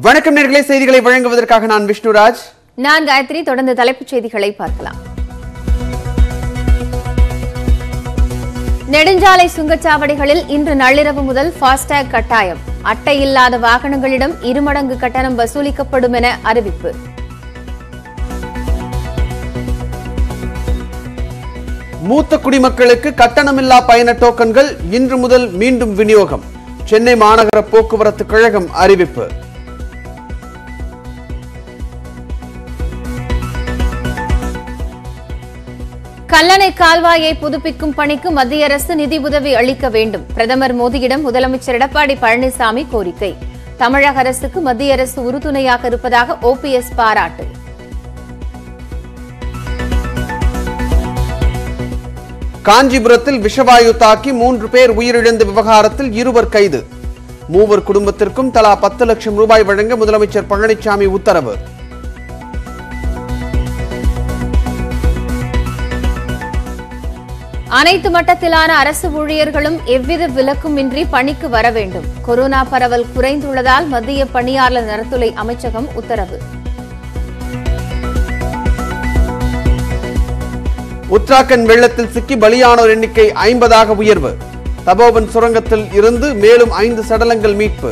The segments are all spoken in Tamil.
வணக்கம் நேர்களே செய்திகளை வழங்குவதற்காக நான் விஷ்ணுராஜ் நான் காயத்ரி தொடர்ந்து தலைப்புச் செய்திகளை பார்க்கலாம் நெடுஞ்சாலை சுங்கச்சாவடிகளில் இன்று நள்ளிரவு முதல் ஃபாஸ்டேக் கட்டாயம் அட்டை இல்லாத வாகனங்களிடம் இருமடங்கு கட்டணம் வசூலிக்கப்படும் என அறிவிப்பு மூத்த குடிமக்களுக்கு கட்டணமில்லா பயண டோக்கன்கள் இன்று முதல் மீண்டும் விநியோகம் சென்னை மாநகர போக்குவரத்து கழகம் அறிவிப்பு கல்லணை கால்வாயை புதுப்பிக்கும் பணிக்கு மத்திய அரசு நிதி உதவி அளிக்க வேண்டும் பிரதமர் மோடியிடம் முதலமைச்சர் எடப்பாடி பழனிசாமி கோரிக்கை தமிழக அரசுக்கு மத்திய அரசு உறுதுணையாக இருப்பதாக ஓபிஎஸ் பாராட்டு காஞ்சிபுரத்தில் விஷவாயு தாக்கி மூன்று பேர் உயிரிழந்த விவகாரத்தில் இருவர் கைது மூவர் குடும்பத்திற்கும் தலா பத்து லட்சம் ரூபாய் வழங்க முதலமைச்சர் பழனிசாமி உத்தரவு அனைத்து மட்டத்திலான அரசு ஊழியர்களும் எவ்வித விலக்குமின்றி பணிக்கு வர வேண்டும் கொரோனா பரவல் குறைந்துள்ளதால் மத்திய பணியாளர் நலத்துறை அமைச்சகம் உத்தரவு உத்தராகண்ட் வெள்ளத்தில் சிக்கி பலியானோர் எண்ணிக்கை ஐம்பதாக உயர்வு தபோவன் சுரங்கத்தில் இருந்து மேலும் ஐந்து சடலங்கள் மீட்பு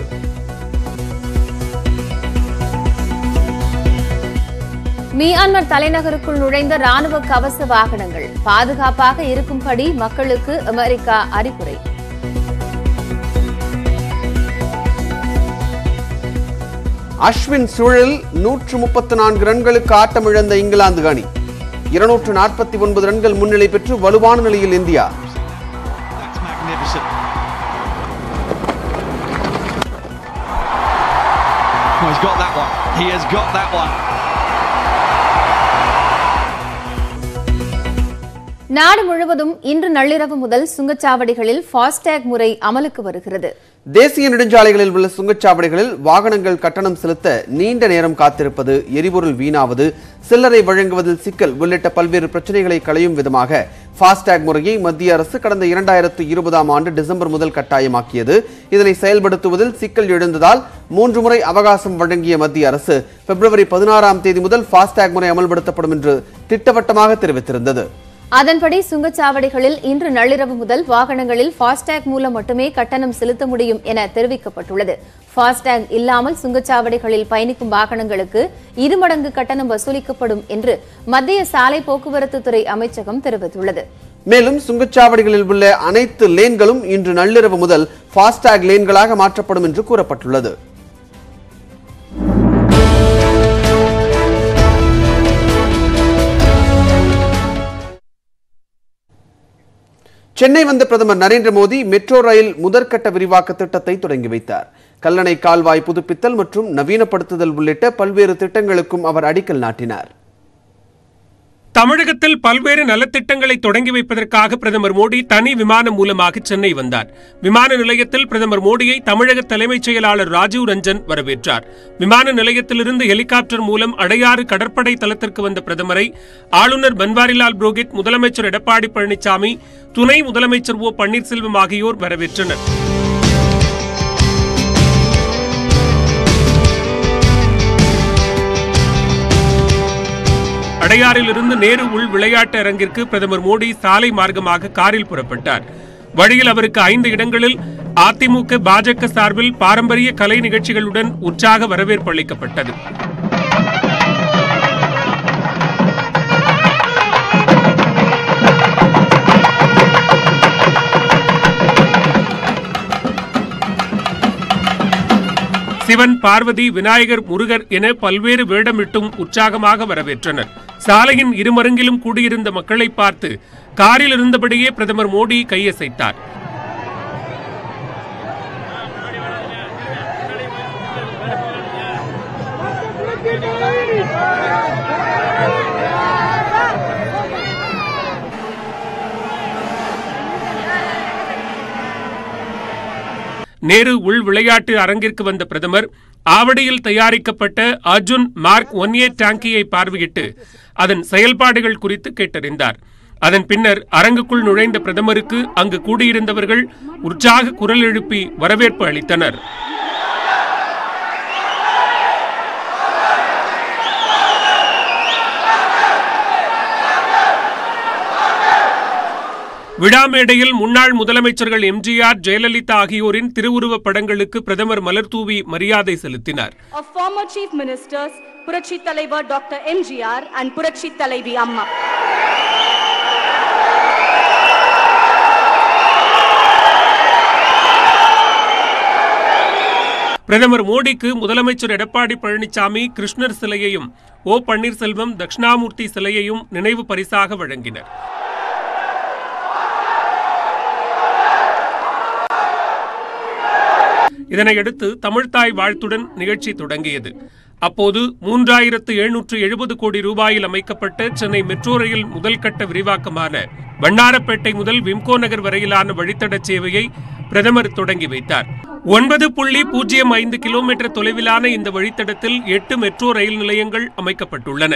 மியான்மர் தலைநகருக்குள் நுழைந்த ராணுவ கவச வாகனங்கள் பாதுகாப்பாக இருக்கும்படி மக்களுக்கு அமெரிக்கா அறிவுரை அஸ்வின் சுழலில் நூற்று முப்பத்து நான்கு ரன்களுக்கு ஆட்டமிழந்த இங்கிலாந்து அணி இருநூற்று நாற்பத்தி ஒன்பது ரன்கள் முன்னிலை பெற்று வலுவான நிலையில் India That's magnificent. Oh, he's got that one. He has got that one. நாடு முழுவதும் இன்று நள்ளிரவு முதல் சுங்கச்சாவடிகளில் ஃபாஸ்டேக் முறை அமலுக்கு வருகிறது தேசிய நெடுஞ்சாலைகளில் உள்ள சுங்கச்சாவடிகளில் வாகனங்கள் கட்டணம் செலுத்த நீண்ட நேரம் காத்திருப்பது எரிபொருள் வீணாவது சில்லறை வழங்குவதில் சிக்கல் உள்ளிட்ட பல்வேறு பிரச்சனைகளை களையும் விதமாக ஃபாஸ்டேக் முறையை மத்திய அரசு கடந்த இரண்டாயிரத்து இருபதாம் ஆண்டு டிசம்பர் முதல் கட்டாயமாக்கியது இதனை செயல்படுத்துவதில் சிக்கல் எழுந்ததால் மூன்று முறை அவகாசம் வழங்கிய மத்திய அரசு பிப்ரவரி பதினாறாம் தேதி முதல் ஃபாஸ்டேக் முறை அமல்படுத்தப்படும் என்று திட்டவட்டமாக தெரிவித்திருந்தது அதன்படி சுங்கச்சாவடிகளில் இன்று நள்ளிரவு முதல் வாகனங்களில் ஃபாஸ்டேக் மூலம் மட்டுமே கட்டணம் செலுத்த முடியும் என தெரிவிக்கப்பட்டுள்ளது ஃபாஸ்டேக் இல்லாமல் சுங்கச்சாவடிகளில் பயணிக்கும் வாகனங்களுக்கு இருமடங்கு கட்டணம் வசூலிக்கப்படும் என்று மத்திய சாலை போக்குவரத்து துறை அமைச்சகம் தெரிவித்துள்ளது மேலும் சுங்கச்சாவடிகளில் உள்ள அனைத்து லேன்களும் இன்று நள்ளிரவு முதல் ஃபாஸ்டேக் லேன்களாக மாற்றப்படும் என்று கூறப்பட்டுள்ளது சென்னை வந்த பிரதமர் நரேந்திர மோடி மெட்ரோ ரயில் முதற்கட்ட விரிவாக்க திட்டத்தை தொடங்கி வைத்தார் கல்லணை கால்வாய் புதுப்பித்தல் மற்றும் நவீனப்படுத்துதல் உள்ளிட்ட பல்வேறு திட்டங்களுக்கும் அவர் அடிக்கல் நாட்டினார் தமிழகத்தில் பல்வேறு நலத்திட்டங்களை தொடங்கி வைப்பதற்காக பிரதமர் மோடி தனி விமானம் மூலமாக சென்னை வந்தார் விமான நிலையத்தில் பிரதமர் மோடியை தமிழக தலைமைச் செயலாளர் ராஜீவ் ரஞ்சன் வரவேற்றார் விமான நிலையத்திலிருந்து ஹெலிகாப்டர் மூலம் அடையாறு கடற்படை தளத்திற்கு வந்த பிரதமரை ஆளுநர் பன்வாரிலால் புரோஹித் முதலமைச்சர் எடப்பாடி பழனிசாமி துணை முதலமைச்சர் ஓ பன்னீர்செல்வம் ஆகியோர் வரவேற்றனர் அடையாறிலிருந்து நேரு உள் விளையாட்டு அரங்கிற்கு பிரதமர் மோடி சாலை மார்க்கமாக காரில் புறப்பட்டார் வழியில் அவருக்கு ஐந்து இடங்களில் அதிமுக பாஜக சார்பில் பாரம்பரிய கலை நிகழ்ச்சிகளுடன் உற்சாக வரவேற்பு அளிக்கப்பட்டது சிவன் பார்வதி விநாயகர் முருகர் என பல்வேறு வேடமிட்டும் உற்சாகமாக வரவேற்றனர் சாலையின் இருமருங்கிலும் கூடியிருந்த மக்களை பார்த்து காரில் இருந்தபடியே பிரதமர் மோடி கையசைத்தார் நேரு உள் விளையாட்டு அரங்கிற்கு வந்த பிரதமர் ஆவடியில் தயாரிக்கப்பட்ட அர்ஜுன் மார்க் ஒன் ஏ டாங்கியை பார்வையிட்டு அதன் செயல்பாடுகள் குறித்து கேட்டறிந்தார் அதன் பின்னர் அரங்குக்குள் நுழைந்த பிரதமருக்கு அங்கு கூடியிருந்தவர்கள் உற்சாக குரல் எழுப்பி வரவேற்பு அளித்தனர் விழா மேடையில் முன்னாள் முதலமைச்சர்கள் எம்ஜிஆர் ஜெயலலிதா ஆகியோரின் திருவுருவப் படங்களுக்கு பிரதமர் மலர்தூவி மரியாதை செலுத்தினார் of former chief ministers Purachi Talaivar Dr. MGR and Purachi Talaivi Amma. பிரதமர் மோடிக்கு முதலமைச்சர் எடப்பாடி பழனிசாமி கிருஷ்ணர் சிலையையும் ஓ பன்னீர்செல்வம் தட்சிணாமூர்த்தி சிலையையும் நினைவு பரிசாக வழங்கினர் இதனையடுத்து தமிழ்த்தாய் வாழ்த்துடன் நிகழ்ச்சி தொடங்கியது அப்போது மூன்றாயிரத்து எழுநூற்று எழுபது கோடி ரூபாயில் அமைக்கப்பட்ட சென்னை மெட்ரோ ரயில் முதல் கட்ட விரிவாக்கமான வண்ணாரப்பேட்டை முதல் விம்கோ நகர் வரையிலான வழித்தட சேவையை பிரதமர் தொடங்கி வைத்தார் ஒன்பது புள்ளி பூஜ்ஜியம் ஐந்து கிலோமீட்டர் தொலைவிலான இந்த வழித்தடத்தில் எட்டு மெட்ரோ ரயில் நிலையங்கள் அமைக்கப்பட்டுள்ளன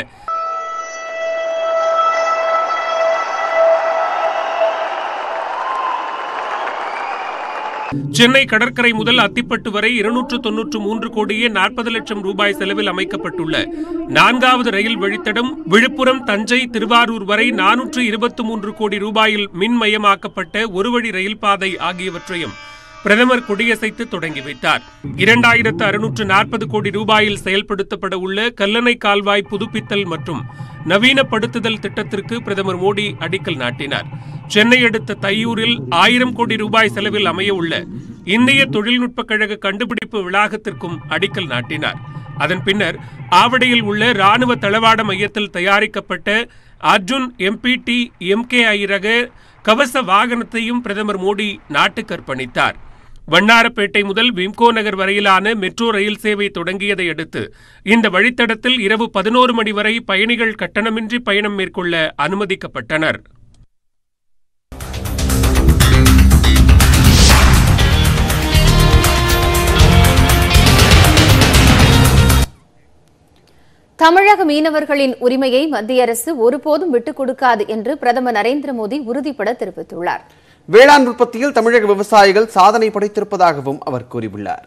சென்னை கடற்கரை முதல் அத்திப்பட்டு வரை இருநூற்று தொன்னூற்று மூன்று கோடியே நாற்பது லட்சம் ரூபாய் செலவில் அமைக்கப்பட்டுள்ள நான்காவது ரயில் வழித்தடம் விழுப்புரம் தஞ்சை திருவாரூர் வரை நானூற்று இருபத்தி மூன்று கோடி ரூபாயில் மின்மயமாக்கப்பட்ட ஒரு வழி ரயில் பாதை ஆகியவற்றையும் பிரதமர் கொடியசைத்து தொடங்கி வைத்தார் இரண்டாயிரத்து அறுநூற்று நாற்பது கோடி ரூபாயில் செயல்படுத்தப்பட உள்ள கல்லணை கால்வாய் புதுப்பித்தல் மற்றும் நவீனப்படுத்துதல் திட்டத்திற்கு பிரதமர் மோடி அடிக்கல் நாட்டினார் சென்னை அடுத்த தையூரில் ஆயிரம் கோடி ரூபாய் செலவில் அமைய உள்ள இந்திய தொழில்நுட்ப கழக கண்டுபிடிப்பு வளாகத்திற்கும் அடிக்கல் நாட்டினார் அதன் பின்னர் ஆவடியில் உள்ள ராணுவ தளவாட மையத்தில் தயாரிக்கப்பட்ட அர்ஜுன் எம்பிடி எம்கேஐ ரக கவச வாகனத்தையும் பிரதமர் மோடி நாட்டுக்கு அர்ப்பணித்தார் வண்ணாரப்பேட்டை முதல் விம்கோ நகர் வரையிலான மெட்ரோ ரயில் சேவை தொடங்கியதை அடுத்து இந்த வழித்தடத்தில் இரவு பதினோரு மணி வரை பயணிகள் கட்டணமின்றி பயணம் மேற்கொள்ள அனுமதிக்கப்பட்டனர் தமிழக மீனவர்களின் உரிமையை மத்திய அரசு ஒருபோதும் விட்டுக் கொடுக்காது என்று பிரதமர் நரேந்திர மோடி உறுதிபட தெரிவித்துள்ளார் வேளாண் உற்பத்தியில் தமிழக விவசாயிகள் சாதனை படைத்திருப்பதாகவும் அவர் கூறியுள்ளார்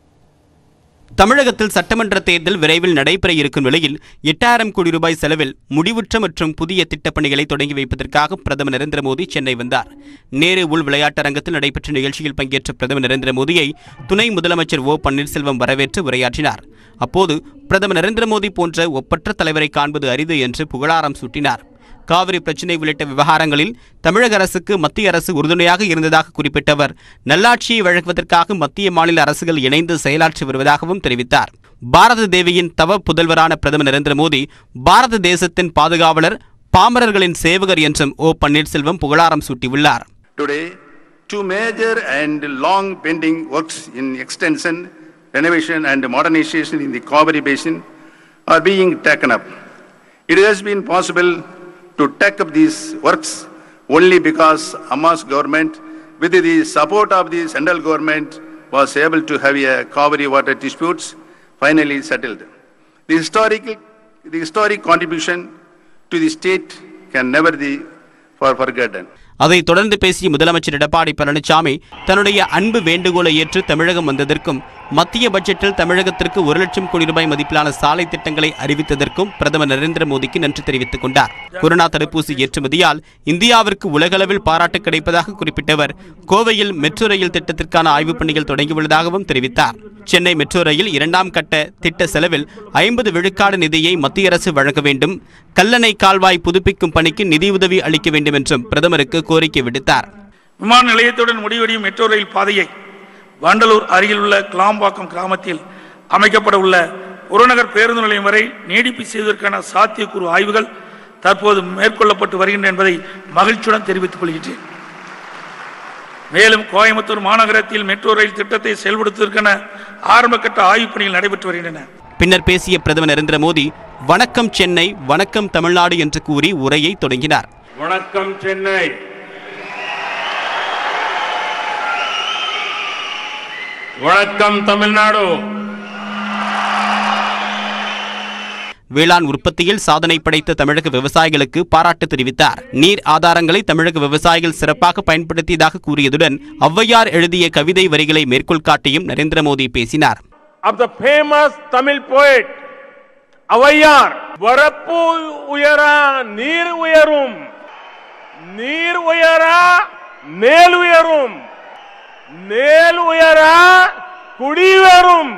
தமிழகத்தில் சட்டமன்ற தேர்தல் விரைவில் நடைபெற இருக்கும் நிலையில் எட்டாயிரம் கோடி ரூபாய் செலவில் முடிவுற்ற மற்றும் புதிய திட்டப்பணிகளை தொடங்கி வைப்பதற்காக பிரதமர் நரேந்திர மோடி சென்னை வந்தார் நேரு உள் விளையாட்டரங்கத்தில் நடைபெற்ற நிகழ்ச்சியில் பங்கேற்ற பிரதமர் நரேந்திர மோடியை துணை முதலமைச்சர் ஓ பன்னீர்செல்வம் வரவேற்று உரையாற்றினார் அப்போது பிரதமர் நரேந்திர மோடி போன்ற ஒப்பற்ற தலைவரை காண்பது அரிது என்று புகழாரம் சூட்டினார் காவிரி பிரச்சினை உள்ளிட்ட விவகாரங்களில் தமிழக அரசுக்கு மத்திய அரசு உறுதுணையாக இருந்ததாக குறிப்பிட்ட அவர் நல்லாட்சியை வழங்குவதற்காக மத்திய மாநில அரசுகள் இணைந்து செயலாற்றி வருவதாகவும் தெரிவித்தார் பாரத தேவியின் தவ புதல்வரான பிரதமர் நரேந்திர மோடி பாரத தேசத்தின் பாதுகாவலர் பாமரர்களின் சேவகர் என்றும் ஓ பன்னீர்செல்வம் புகழாரம் சூட்டியுள்ளார் Today, two major and long pending works in extension, renovation and modernization in the Kaveri Basin are being taken up. It has been possible to take up these works only because Amma's government, with the support of the central government, was able to have a Kaveri water disputes finally settled. The historical, the historic contribution to the state can never be for forgotten. அதைத் தொடர்ந்து பேசிய முதலமைச்சர் எடப்பாடி பழனிசாமி தன்னுடைய அன்பு வேண்டுகோளை ஏற்று தமிழகம் வந்ததற்கும் மத்திய பட்ஜெட்டில் தமிழகத்திற்கு ஒரு லட்சம் கோடி ரூபாய் மதிப்பிலான சாலை திட்டங்களை அறிவித்ததற்கும் பிரதமர் நரேந்திர மோடிக்கு நன்றி தெரிவித்துக் கொண்டார் கொரோனா தடுப்பூசி ஏற்றுமதியால் இந்தியாவிற்கு உலகளவில் பாராட்டு கிடைப்பதாக குறிப்பிட்ட அவர் கோவையில் மெட்ரோ ரயில் திட்டத்திற்கான ஆய்வுப் பணிகள் தொடங்கியுள்ளதாகவும் தெரிவித்தார் சென்னை மெட்ரோ ரயில் இரண்டாம் கட்ட திட்ட செலவில் ஐம்பது விழுக்காடு நிதியை மத்திய அரசு வழங்க வேண்டும் கல்லணை கால்வாய் புதுப்பிக்கும் பணிக்கு நிதியுதவி அளிக்க வேண்டும் என்றும் பிரதமருக்கு கோரிக்கை விடுத்தார் விமான நிலையத்துடன் முடிவடையும் மெட்ரோ ரயில் பாதையை வண்டலூர் அருகில் உள்ள கிளாம்பாக்கம் கிராமத்தில் அமைக்கப்பட உள்ள புறநகர் பேருந்து நிலையம் வரை நீடிப்பு செய்வதற்கான சாத்தியக்கூறு ஆய்வுகள் தற்போது மேற்கொள்ளப்பட்டு வருகின்றன என்பதை மகிழ்ச்சியுடன் தெரிவித்துக் கொள்கின்றேன் மேலும் கோயம்புத்தூர் மாநகரத்தில் மெட்ரோ ரயில் திட்டத்தை செயல்படுத்துவதற்கான ஆரம்பகட்ட ஆய்வுப் பணிகள் நடைபெற்று வருகின்றன பின்னர் பேசிய பிரதமர் நரேந்திர மோடி வணக்கம் சென்னை வணக்கம் தமிழ்நாடு என்று கூறி உரையை தொடங்கினார் வணக்கம் சென்னை வணக்கம் தமிழ்நாடு வேளாண் உற்பத்தியில் சாதனை படைத்த தமிழக விவசாயிகளுக்கு பாராட்டு தெரிவித்தார் நீர் ஆதாரங்களை தமிழக விவசாயிகள் சிறப்பாக பயன்படுத்தியதாக கூறியதுடன் ஔவையார் எழுதிய கவிதை வரிகளை மேற்கோள் காட்டியும் நரேந்திர மோடி பேசினார் of the famous Tamil poet அவையார் வரப்பு உயர நீர் உயரும் நீர் உயரா மேல் உயரும் மேல் உயரா குடி உயரும்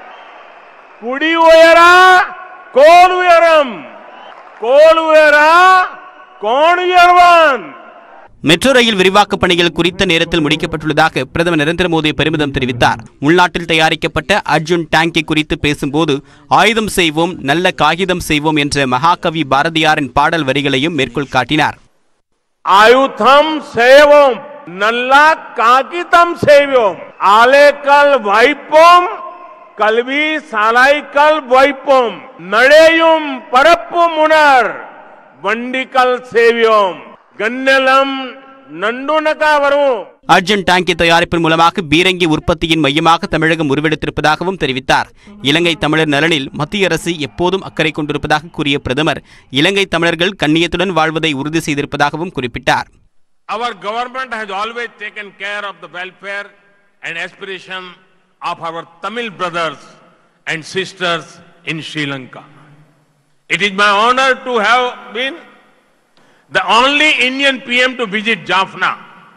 குடி உயரா கோல் உயரும் கோல் உயரா கோன் உயர்வான் மெட்ரோ ரயில் விரிவாக்கப் பணிகள் குறித்த நேரத்தில் முடிக்கப்பட்டுள்ளதாக பிரதமர் நரேந்திர மோடி பெருமிதம் தெரிவித்தார் உள்நாட்டில் தயாரிக்கப்பட்ட அர்ஜுன் டேங்கி குறித்து பேசும்போது ஆயுதம் செய்வோம் நல்ல காகிதம் செய்வோம் என்ற மகாகவி பாரதியாரின் பாடல் வரிகளையும் மேற்கோள் காட்டினார் ஆயுதம் செய்வோம் நல்லா காகிதம் செய்வோம் ஆலைக்கல் வைப்போம் கல்வி சாலைக்கல் வைப்போம் நடையும் பரப்பும் உணர் வண்டிக்கல் செய்வோம் கன்னலம் நண்டுனக்கா வரும் அர்ஜுன் டேங்கி தயாரிப்பின் மூலமாக பீரங்கி உற்பத்தியின் மையமாக தமிழகம் உருவெடுத்திருப்பதாகவும் தெரிவித்தார் இலங்கை தமிழர் நலனில் மத்திய அரசு எப்போதும் அக்கறை கொண்டிருப்பதாக கூறிய பிரதமர் இலங்கை தமிழர்கள் கண்ணியத்துடன் வாழ்வதை உறுதி செய்திருப்பதாகவும் குறிப்பிட்டார் Our government has always taken care of the welfare and aspiration of our Tamil brothers and sisters in Sri Lanka. It is my honor to have been the only Indian PM to visit Jaffna.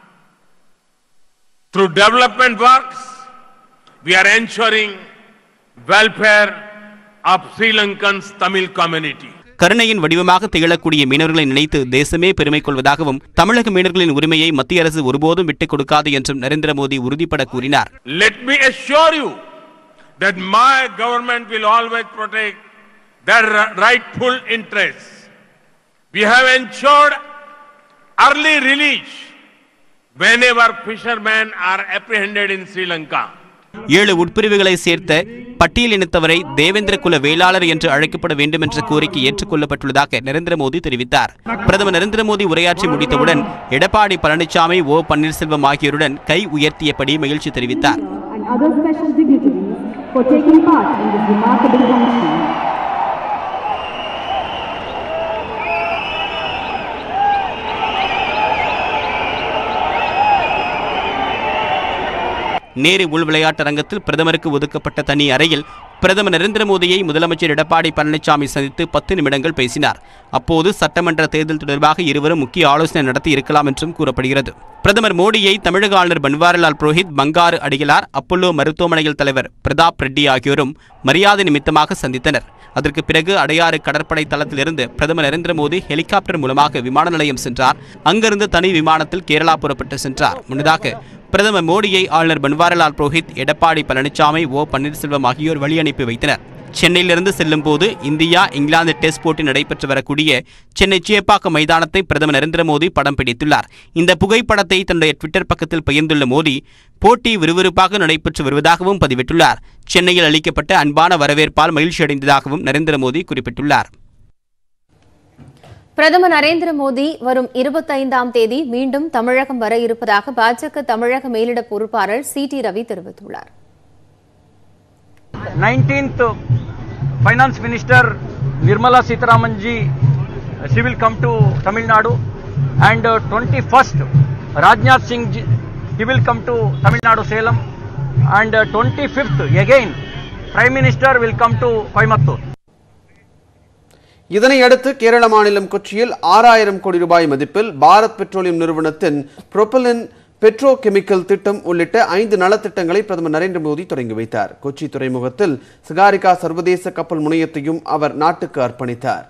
Through development works, we are ensuring welfare of Sri Lankan's Tamil community. கருணையின் வடிவமாக திகழக்கூடிய மீனவர்களை நினைத்து தேசமே பெருமை கொள்வதாகவும் தமிழக மீனவர்களின் உரிமையை மத்திய அரசு ஒருபோதும் விட்டுக் கொடுக்காது என்றும் நரேந்திர மோடி உறுதிபட கூறினார் Let me assure you that my government will always protect their ri- rightful interests. We have ensured early release whenever fishermen are apprehended in Sri Lanka. ஏழு உட்பிரிவுகளை சேர்த்த பட்டியல் இனத்தவரை தேவேந்திர குல வேளாளர் என்று அழைக்கப்பட வேண்டும் என்ற கோரிக்கை ஏற்றுக்கொள்ளப்பட்டுள்ளதாக நரேந்திர மோடி தெரிவித்தார் பிரதமர் நரேந்திர மோடி உரையாற்றி முடித்தவுடன் எடப்பாடி பழனிசாமி ஓ பன்னீர்செல்வம் ஆகியோருடன் கை உயர்த்தியபடி மகிழ்ச்சி தெரிவித்தார் and other special dignitaries for taking part in this remarkable function. Nehru உள் விளையாட்டரங்கத்தில் பிரதமருக்கு ஒதுக்கப்பட்ட தனி அறையில் பிரதமர் நரேந்திர மோடியை முதலமைச்சர் எடப்பாடி பழனிசாமி சந்தித்து பத்து நிமிடங்கள் பேசினார் அப்போது சட்டமன்ற தேர்தல் தொடர்பாக இருவரும் முக்கிய ஆலோசனை நடத்தி இருக்கலாம் என்றும் கூறப்படுகிறது பிரதமர் மோடியை தமிழக ஆளுநர் பன்வாரிலால் புரோஹித் பங்காரு அடிகளார் அப்பல்லோ மருத்துவமனையில் தலைவர் பிரதாப் ரெட்டி ஆகியோரும் மரியாதை நிமித்தமாக சந்தித்தனர் அதற்கு பிறகு அடையாறு கடற்படை தளத்திலிருந்து பிரதமர் நரேந்திர மோடி ஹெலிகாப்டர் மூலமாக விமான நிலையம் சென்றார் அங்கிருந்து தனி விமானத்தில் கேரளா புறப்பட்டு சென்றார் முன்னதாக பிரதமர் மோடியை ஆளுநர் பன்வாரிலால் புரோஹித் எடப்பாடி பழனிசாமி ஓ பன்னீர்செல்வம் ஆகியோர் வழி அனுப்பி வைத்தனர் சென்னையிலிருந்து செல்லும் போது இந்தியா இங்கிலாந்து டெஸ்ட் போட்டி நடைபெற்று வரக்கூடிய சென்னை சேப்பாக்கம் மைதானத்தை பிரதமர் நரேந்திர மோடி படம் பிடித்துள்ளார் இந்த புகைப்படத்தை தன்னுடைய ட்விட்டர் பக்கத்தில் பகிர்ந்துள்ள மோடி போட்டி விறுவிறுப்பாக நடைபெற்று வருவதாகவும் பதிவிட்டுள்ளார் சென்னையில் அளிக்கப்பட்ட அன்பான வரவேற்பால் மகிழ்ச்சி அடைந்ததாகவும் நரேந்திர மோடி குறிப்பிட்டுள்ளார் பிரதமர் நரேந்திர மோடி வரும் இருபத்தைந்தாம் தேதி மீண்டும் தமிழகம் வர இருப்பதாக பாஜக தமிழக மேலிட பொறுப்பாளர் சி டி ரவி தெரிவித்துள்ளார் 19th finance minister nirmala sitaraman ji uh, she will come to tamil nadu and uh, 21st rajnath singh ji he will come to tamil nadu salem and uh, 25th again prime minister will come to coimbatore இதனை அடுத்து கேரள மாநிலம் கொச்சியில் ஆறாயிரம் கோடி ரூபாய் மதிப்பில் பாரத் பெட்ரோலியம் நிறுவனத்தின் புரோப்பலின் பெட்ரோ கெமிக்கல் திட்டம் உள்ளிட்ட ஐந்து நலத்திட்டங்களை பிரதமர் நரேந்திர மோடி தொடங்கி வைத்தார் கொச்சி துறைமுகத்தில் சிகாரிகா சர்வதேச கப்பல் முனையத்தையும் அவர் நாட்டுக்கு அர்ப்பணித்தார்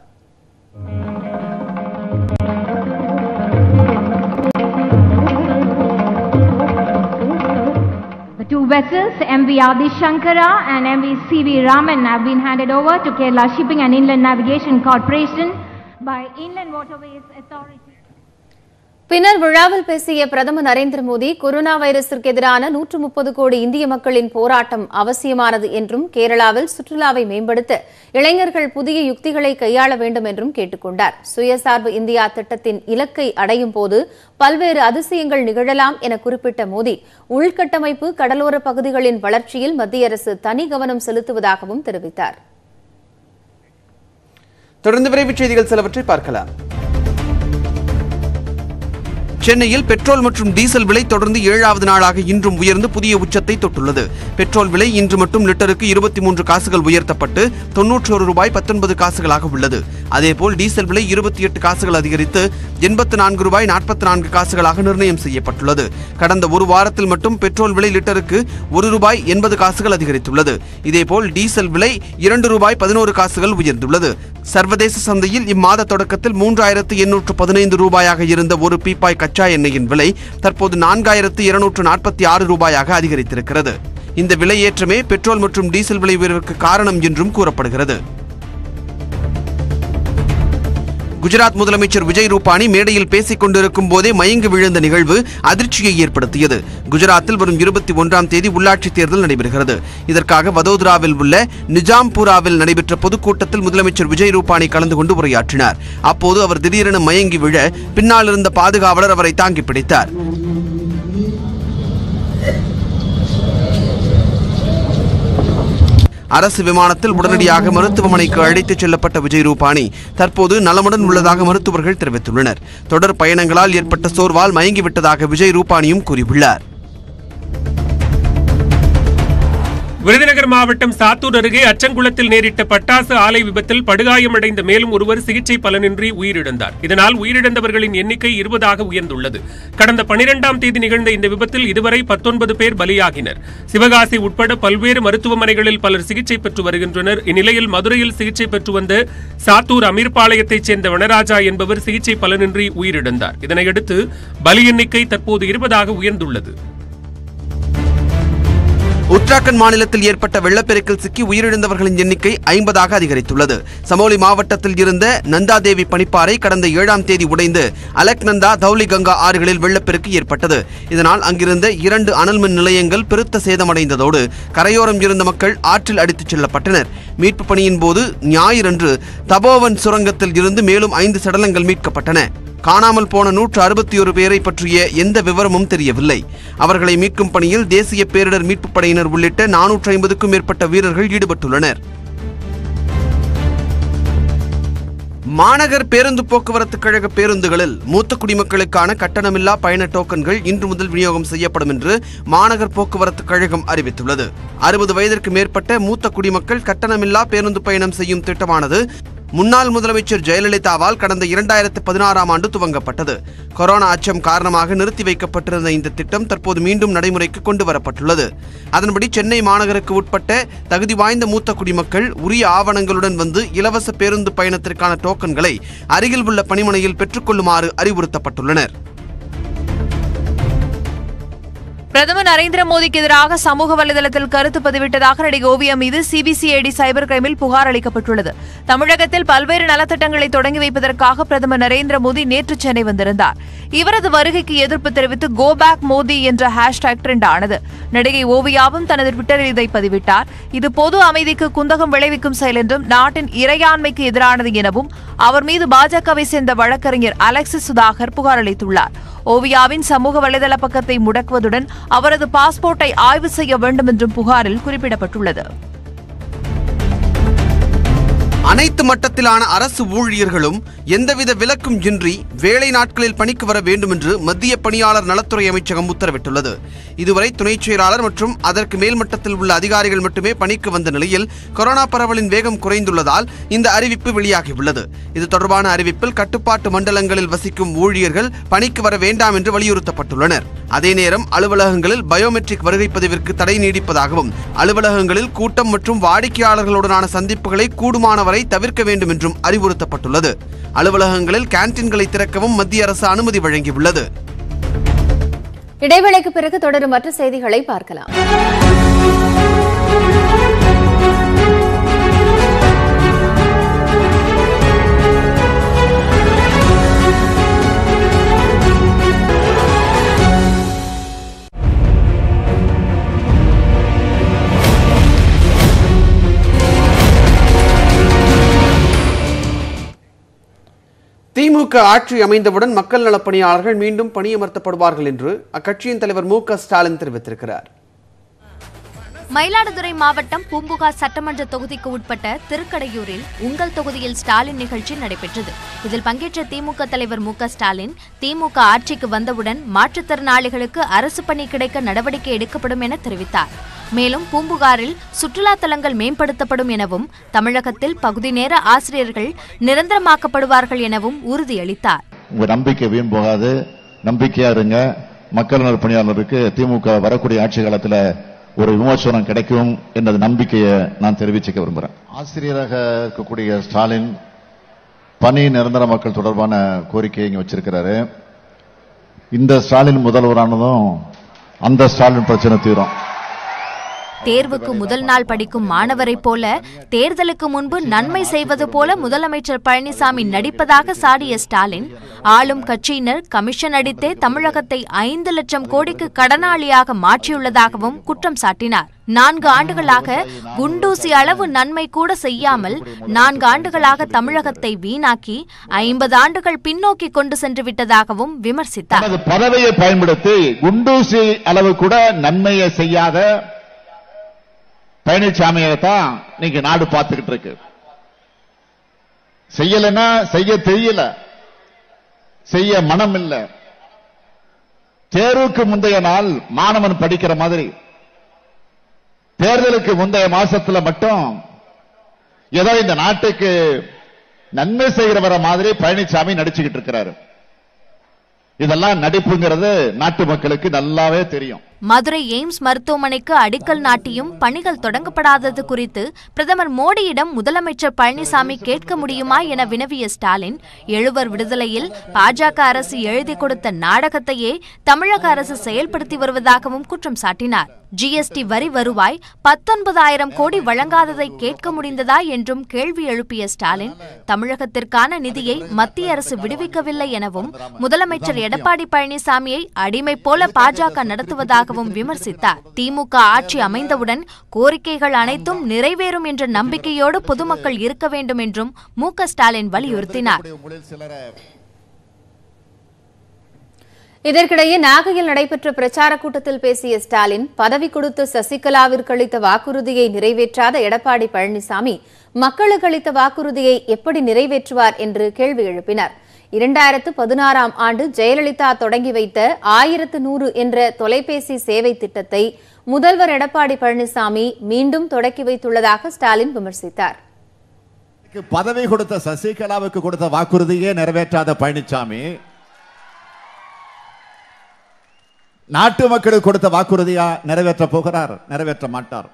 The two vessels, MV Adi Shankara and MV CV Raman, have been handed over to Kerala Shipping and Inland Navigation Corporation by Inland Waterways Authority. பின்னர் விழாவில் பேசிய பிரதமர் நரேந்திர மோடி கொரோனா வைரஸிற்கு எதிரான நூற்று முப்பது கோடி இந்திய மக்களின் போராட்டம் அவசியமானது என்றும் கேரளாவில் சுற்றுலாவை மேம்படுத்த இளைஞர்கள் புதிய யுக்திகளை கையாள வேண்டும் என்றும் கேட்டுக்கொண்டார் சுயசார்பு இந்தியா திட்டத்தின் இலக்கை அடையும் போது பல்வேறு அதிசயங்கள் நிகழலாம் என குறிப்பிட்ட மோடி உள்கட்டமைப்பு கடலோர பகுதிகளின் வளர்ச்சியில் மத்திய அரசு தனி கவனம் செலுத்துவதாகவும் தெரிவித்தார் தொடர்ந்து விரைவுச் செய்திகள் சிலவற்றை பார்க்கலாம் சென்னையில் பெட்ரோல் மற்றும் டீசல் விலை தொடர்ந்து ஏழாவது நாளாக இன்றும் உயர்ந்து புதிய உச்சத்தை தொட்டுள்ளது பெட்ரோல் விலை இன்று மட்டும் லிட்டருக்கு இருபத்தி மூன்று காசுகள் உயர்த்தப்பட்டு தொன்னூற்றொரு ரூபாய் பத்தொன்பது காசுகளாக உள்ளது அதேபோல் டீசல் விலை இருபத்தி எட்டு காசுகள் அதிகரித்து எண்பத்து நான்கு ரூபாய் நாற்பத்தி நான்கு காசுகளாக நிர்ணயம் செய்யப்பட்டுள்ளது கடந்த ஒரு வாரத்தில் மட்டும் பெட்ரோல் விலை லிட்டருக்கு ஒரு ரூபாய் எண்பது காசுகள் அதிகரித்துள்ளது இதேபோல் டீசல் விலை இரண்டு ரூபாய் பதினோரு காசுகள் உயர்ந்துள்ளது சர்வதேச சந்தையில் இம்மாத தொடக்கத்தில் மூன்றாயிரத்து எண்ணூற்று பதினைந்து ரூபாயாக இருந்த ஒரு பீப்பாய் கச்சா எண்ணெயின் விலை தற்போது நான்காயிரத்து இருநூற்று நாற்பத்தி ஆறு ரூபாயாக அதிகரித்திருக்கிறது இந்த விலையேற்றமே பெட்ரோல் மற்றும் டீசல் விலை உயர்வுக்கு காரணம் என்றும் கூறப்படுகிறது குஜராத் முதலமைச்சர் விஜய் ரூபானி மேடையில் பேசிக் கொண்டிருக்கும் போதே மயங்கி விழுந்த நிகழ்வு அதிர்ச்சியை ஏற்படுத்தியது குஜராத்தில் வரும் இருபத்தி ஒன்றாம் தேதி உள்ளாட்சித் தேர்தல் நடைபெறுகிறது இதற்காக வதோதராவில் உள்ள நிஜாம்பூராவில் நடைபெற்ற பொதுக்கூட்டத்தில் முதலமைச்சர் விஜய் ரூபானி கலந்து கொண்டு உரையாற்றினார் அப்போது அவர் திடீரென மயங்கி விழ பின்னால் இருந்த பாதுகாவலர் அவரை தாங்கி பிடித்தார் அரசு விமானத்தில் உடனடியாக மருத்துவமனைக்கு அழைத்துச் செல்லப்பட்ட விஜய் ரூபானி தற்போது நலமுடன் உள்ளதாக மருத்துவர்கள் தெரிவித்துள்ளனர் தொடர் பயணங்களால் ஏற்பட்ட சோர்வால் மயங்கிவிட்டதாக விஜய் ரூபானியும் கூறியுள்ளார் விருதுநகர் மாவட்டம் சாத்தூர் அருகே அச்சங்குளத்தில் நேரிட்ட பட்டாசு ஆலை விபத்தில் படுகாயமடைந்த மேலும் ஒருவர் சிகிச்சை பலனின்றி உயிரிழந்தார் இதனால் உயிரிழந்தவர்களின் எண்ணிக்கை இருபதாக உயர்ந்துள்ளது கடந்த பனிரெண்டாம் தேதி நிகழ்ந்த இந்த விபத்தில் இதுவரை பத்தொன்பது பேர் பலியாகினர் சிவகாசி உட்பட பல்வேறு மருத்துவமனைகளில் பலர் சிகிச்சை பெற்று வருகின்றனர் இந்நிலையில் மதுரையில் சிகிச்சை பெற்று வந்த சாத்தூர் அமீர்பாளையத்தைச் சேர்ந்த வனராஜா என்பவர் சிகிச்சை பலனின்றி உயிரிழந்தார் இதனையடுத்து பலி எண்ணிக்கை தற்போது இருபதாக உயர்ந்துள்ளது உத்தராகண்ட் மாநிலத்தில் ஏற்பட்ட வெள்ளப்பெருக்கில் சிக்கி உயிரிழந்தவர்களின் எண்ணிக்கை ஐம்பதாக அதிகரித்துள்ளது சமோலி மாவட்டத்தில் இருந்த நந்தாதேவி பனிப்பாறை கடந்த ஏழாம் தேதி உடைந்து அலக்நந்தா தௌலி கங்கா ஆறுகளில் வெள்ளப்பெருக்கு ஏற்பட்டது இதனால் அங்கிருந்த இரண்டு அனல் மின் நிலையங்கள் பெருத்த சேதமடைந்ததோடு கரையோரம் இருந்த மக்கள் ஆற்றில் அடித்துச் செல்லப்பட்டனர் மீட்பு பணியின் போது ஞாயிறன்று தபோவன் சுரங்கத்தில் இருந்து மேலும் ஐந்து சடலங்கள் மீட்கப்பட்டன காணாமல் போன நூற்று அறுபத்தி ஒரு பேரை பற்றிய எந்த விவரமும் தெரியவில்லை அவர்களை மீட்கும் பணியில் தேசிய பேரிடர் மீட்புப் படையினர் உள்ளிட்ட நானூற்று ஐம்பதுக்கும் மேற்பட்ட வீரர்கள் ஈடுபட்டுள்ளனர் மாநகர் பேருந்து போக்குவரத்து கழக பேருந்துகளில் மூத்த குடிமக்களுக்கான கட்டணமில்லா பயண டோக்கன்கள் இன்று முதல் விநியோகம் செய்யப்படும் என்று மாநகர் போக்குவரத்து கழகம் அறிவித்துள்ளது அறுபது வயதிற்கு மேற்பட்ட மூத்த குடிமக்கள் கட்டணமில்லா பேருந்து பயணம் செய்யும் திட்டமானது முன்னாள் முதலமைச்சர் ஜெயலலிதாவால் கடந்த இரண்டாயிரத்து பதினாறாம் ஆண்டு துவங்கப்பட்டது கொரோனா அச்சம் காரணமாக நிறுத்தி வைக்கப்பட்டிருந்த இந்த திட்டம் தற்போது மீண்டும் நடைமுறைக்கு கொண்டு வரப்பட்டுள்ளது அதன்படி சென்னை மாநகருக்கு உட்பட்ட தகுதி வாய்ந்த மூத்த குடிமக்கள் உரிய ஆவணங்களுடன் வந்து இலவச பேருந்து பயணத்திற்கான டோக்கன்களை அருகில் உள்ள பணிமனையில் பெற்றுக்கொள்ளுமாறு அறிவுறுத்தப்பட்டுள்ளனர் பிரதமர் நரேந்திர மோடிக்கு எதிராக சமூக வலைதளத்தில் கருத்து பதிவிட்டதாக நடிகை ஓவியா மீது சிபிசிஐடி சைபர் கிரைமில் புகார் அளிக்கப்பட்டுள்ளது தமிழகத்தில் பல்வேறு நலத்திட்டங்களை தொடங்கி வைப்பதற்காக பிரதமர் நரேந்திர மோடி நேற்று சென்னை வந்திருந்தார் இவரது வருகைக்கு எதிர்ப்பு தெரிவித்து கோ பேக் மோடி என்ற ஹேஷ்டாக் ட்ரெண்ட் ஆனது நடிகை ஓவியாவும் தனது ட்விட்டரில் இதை பதிவிட்டார் இது பொது அமைதிக்கு குந்தகம் விளைவிக்கும் செயல் என்றும் நாட்டின் இறையாண்மைக்கு எதிரானது எனவும் அவர் மீது பாஜகவை சேர்ந்த வழக்கறிஞர் அலெக்சிஸ் சுதாகர் புகார் அளித்துள்ளார் ஓவியாவின் சமூக வலைதள பக்கத்தை முடக்குவதுடன் அவரது பாஸ்போர்ட்டை ஆய்வு செய்ய வேண்டும் என்றும் புகாரில் குறிப்பிடப்பட்டுள்ளது அனைத்து மட்டத்திலான அரசு ஊழியர்களும் எந்தவித விலக்கும் இன்றி வேலை நாட்களில் பணிக்கு வர வேண்டும் என்று மத்திய பணியாளர் நலத்துறை அமைச்சகம் உத்தரவிட்டுள்ளது இதுவரை துணைச் செயலாளர் மற்றும் அதற்கு மேல் மட்டத்தில் உள்ள அதிகாரிகள் மட்டுமே பணிக்கு வந்த நிலையில் கொரோனா பரவலின் வேகம் குறைந்துள்ளதால் இந்த அறிவிப்பு வெளியாகியுள்ளது இது தொடர்பான அறிவிப்பில் கட்டுப்பாட்டு மண்டலங்களில் வசிக்கும் ஊழியர்கள் பணிக்கு வர வேண்டாம் என்று வலியுறுத்தப்பட்டுள்ளனர் அதே நேரம் அலுவலகங்களில் பயோமெட்ரிக் வருகை பதிவிற்கு தடை நீடிப்பதாகவும் அலுவலகங்களில் கூட்டம் மற்றும் வாடிக்கையாளர்களுடனான சந்திப்புகளை கூடுமான வரை தவிர்க்க வேண்டும் என்றும் அறிவுறுத்தப்பட்டுள்ளது அலுவலகங்களில் கேன்டீன்களை திறக்கவும் மத்திய அரசு அனுமதி வழங்கியுள்ளது இடைவேளைக்கு பிறகு தொடரும் மற்ற செய்திகளை பார்க்கலாம் திமுக ஆட்சி அமைந்தவுடன் மக்கள் நலப் பணியாளர்கள் மீண்டும் பணியமர்த்தப்படுவார்கள் என்று அக்கட்சியின் தலைவர் மு க ஸ்டாலின் தெரிவித்திருக்கிறார் மயிலாடுதுறை மாவட்டம் பூம்புகார் சட்டமன்ற தொகுதிக்கு உட்பட்ட திருக்கடையூரில் உங்கள் தொகுதியில் ஸ்டாலின் நிகழ்ச்சி நடைபெற்றது இதில் பங்கேற்ற திமுக தலைவர் மு க ஸ்டாலின் திமுக ஆட்சிக்கு வந்தவுடன் மாற்றுத்திறனாளிகளுக்கு அரசு பணி கிடைக்க நடவடிக்கை எடுக்கப்படும் என தெரிவித்தார் மேலும் பூம்புகாரில் சுற்றுலா தலங்கள் மேம்படுத்தப்படும் எனவும் தமிழகத்தில் பகுதி நேர ஆசிரியர்கள் நிரந்தரமாக்கப்படுவார்கள் எனவும் உறுதியளித்தார் உங்க நம்பிக்கை வீண் போகாது நம்பிக்கையா இருங்க மக்கள் நல பணியாளருக்கு திமுக வரக்கூடிய ஆட்சி காலத்துல ஒரு விமோசனம் கிடைக்கும் என்ற நம்பிக்கையை நான் தெரிவிச்சுக்க விரும்புறேன் ஆசிரியராக இருக்கக்கூடிய ஸ்டாலின் பணி நிரந்தர மக்கள் தொடர்பான கோரிக்கையை இங்க வச்சிருக்கிறாரு இந்த ஸ்டாலின் முதல்வரானதும் அந்த ஸ்டாலின் பிரச்சனை தீரும் தேர்வுக்கு முதல் நாள் படிக்கும் மாணவரைப் போல தேர்தலுக்கு முன்பு நன்மை செய்வது போல முதலமைச்சர் பழனிசாமி நடிப்பதாக சாடிய ஸ்டாலின் ஆளும் கட்சியினர் கமிஷன் அடித்தே தமிழகத்தை ஐந்து லட்சம் கோடிக்கு கடனாளியாக மாற்றியுள்ளதாகவும் குற்றம் சாட்டினார் நான்கு ஆண்டுகளாக குண்டூசி அளவு நன்மை கூட செய்யாமல் நான்கு ஆண்டுகளாக தமிழகத்தை வீணாக்கி ஐம்பது ஆண்டுகள் பின்னோக்கி கொண்டு சென்று விட்டதாகவும் விமர்சித்தார் தனது பதவியை பயன்படுத்தி குண்டூசி அளவு கூட நன்மையை செய்யாத பழனிசாமியை தான் நீங்க நாடு பார்த்துக்கிட்டு இருக்கு செய்யலைன்னா செய்ய தெரியல செய்ய மனம் இல்ல தேர்வுக்கு முந்தைய நாள் மாணவன் படிக்கிற மாதிரி தேர்தலுக்கு முந்தைய மாசத்துல மட்டும் ஏதோ இந்த நாட்டுக்கு நன்மை செய்கிறவர மாதிரி பழனிசாமி நடிச்சுக்கிட்டு இருக்கிறாரு இதெல்லாம் நடிப்புங்கிறது நாட்டு மக்களுக்கு நல்லாவே தெரியும் மதுரை எய்ம்ஸ் மருத்துவமனைக்கு அடிக்கல் நாட்டியும் பணிகள் தொடங்கப்படாதது குறித்து பிரதமர் மோடியிடம் முதலமைச்சர் பழனிசாமி கேட்க முடியுமா என வினவிய ஸ்டாலின் எழுவர் விடுதலையில் பாஜக அரசு எழுதி கொடுத்த நாடகத்தையே தமிழக அரசு செயல்படுத்தி வருவதாகவும் குற்றம் சாட்டினார் ஜிஎஸ்டி வரி வருவாய் பத்தொன்பதாயிரம் கோடி வழங்காததை கேட்க முடிந்ததா என்றும் கேள்வி எழுப்பிய ஸ்டாலின் தமிழகத்திற்கான நிதியை மத்திய அரசு விடுவிக்கவில்லை எனவும் முதலமைச்சர் எடப்பாடி பழனிசாமியை அடிமை போல பாஜக நடத்துவதாகவும் விமர்சித்தார் திமுக ஆட்சி அமைந்தவுடன் கோரிக்கைகள் அனைத்தும் நிறைவேறும் என்ற நம்பிக்கையோடு பொதுமக்கள் இருக்க வேண்டும் என்றும் மு க ஸ்டாலின் வலியுறுத்தினார் இதற்கிடையே நாகையில் நடைபெற்ற பிரச்சார கூட்டத்தில் பேசிய ஸ்டாலின் பதவி கொடுத்த சசிகலாவிற்கு அளித்த வாக்குறுதியை நிறைவேற்றாத எடப்பாடி பழனிசாமி மக்களுக்கு அளித்த வாக்குறுதியை எப்படி நிறைவேற்றுவார் என்று கேள்வி எழுப்பினார் இரண்டாயிரத்து பதினாறாம் ஆண்டு ஜெயலலிதா தொடங்கி வைத்த ஆயிரத்து நூறு என்ற தொலைபேசி சேவை திட்டத்தை முதல்வர் எடப்பாடி பழனிசாமி மீண்டும் தொடக்கி வைத்துள்ளதாக ஸ்டாலின் விமர்சித்தார் பதவி கொடுத்த சசிகலாவுக்கு கொடுத்த வாக்குறுதியே நிறைவேற்றாத பழனிசாமி நாட்டு மக்களுக்கு கொடுத்த வாக்குறுதியா நிறைவேற்ற போகிறார் நிறைவேற்ற மாட்டார்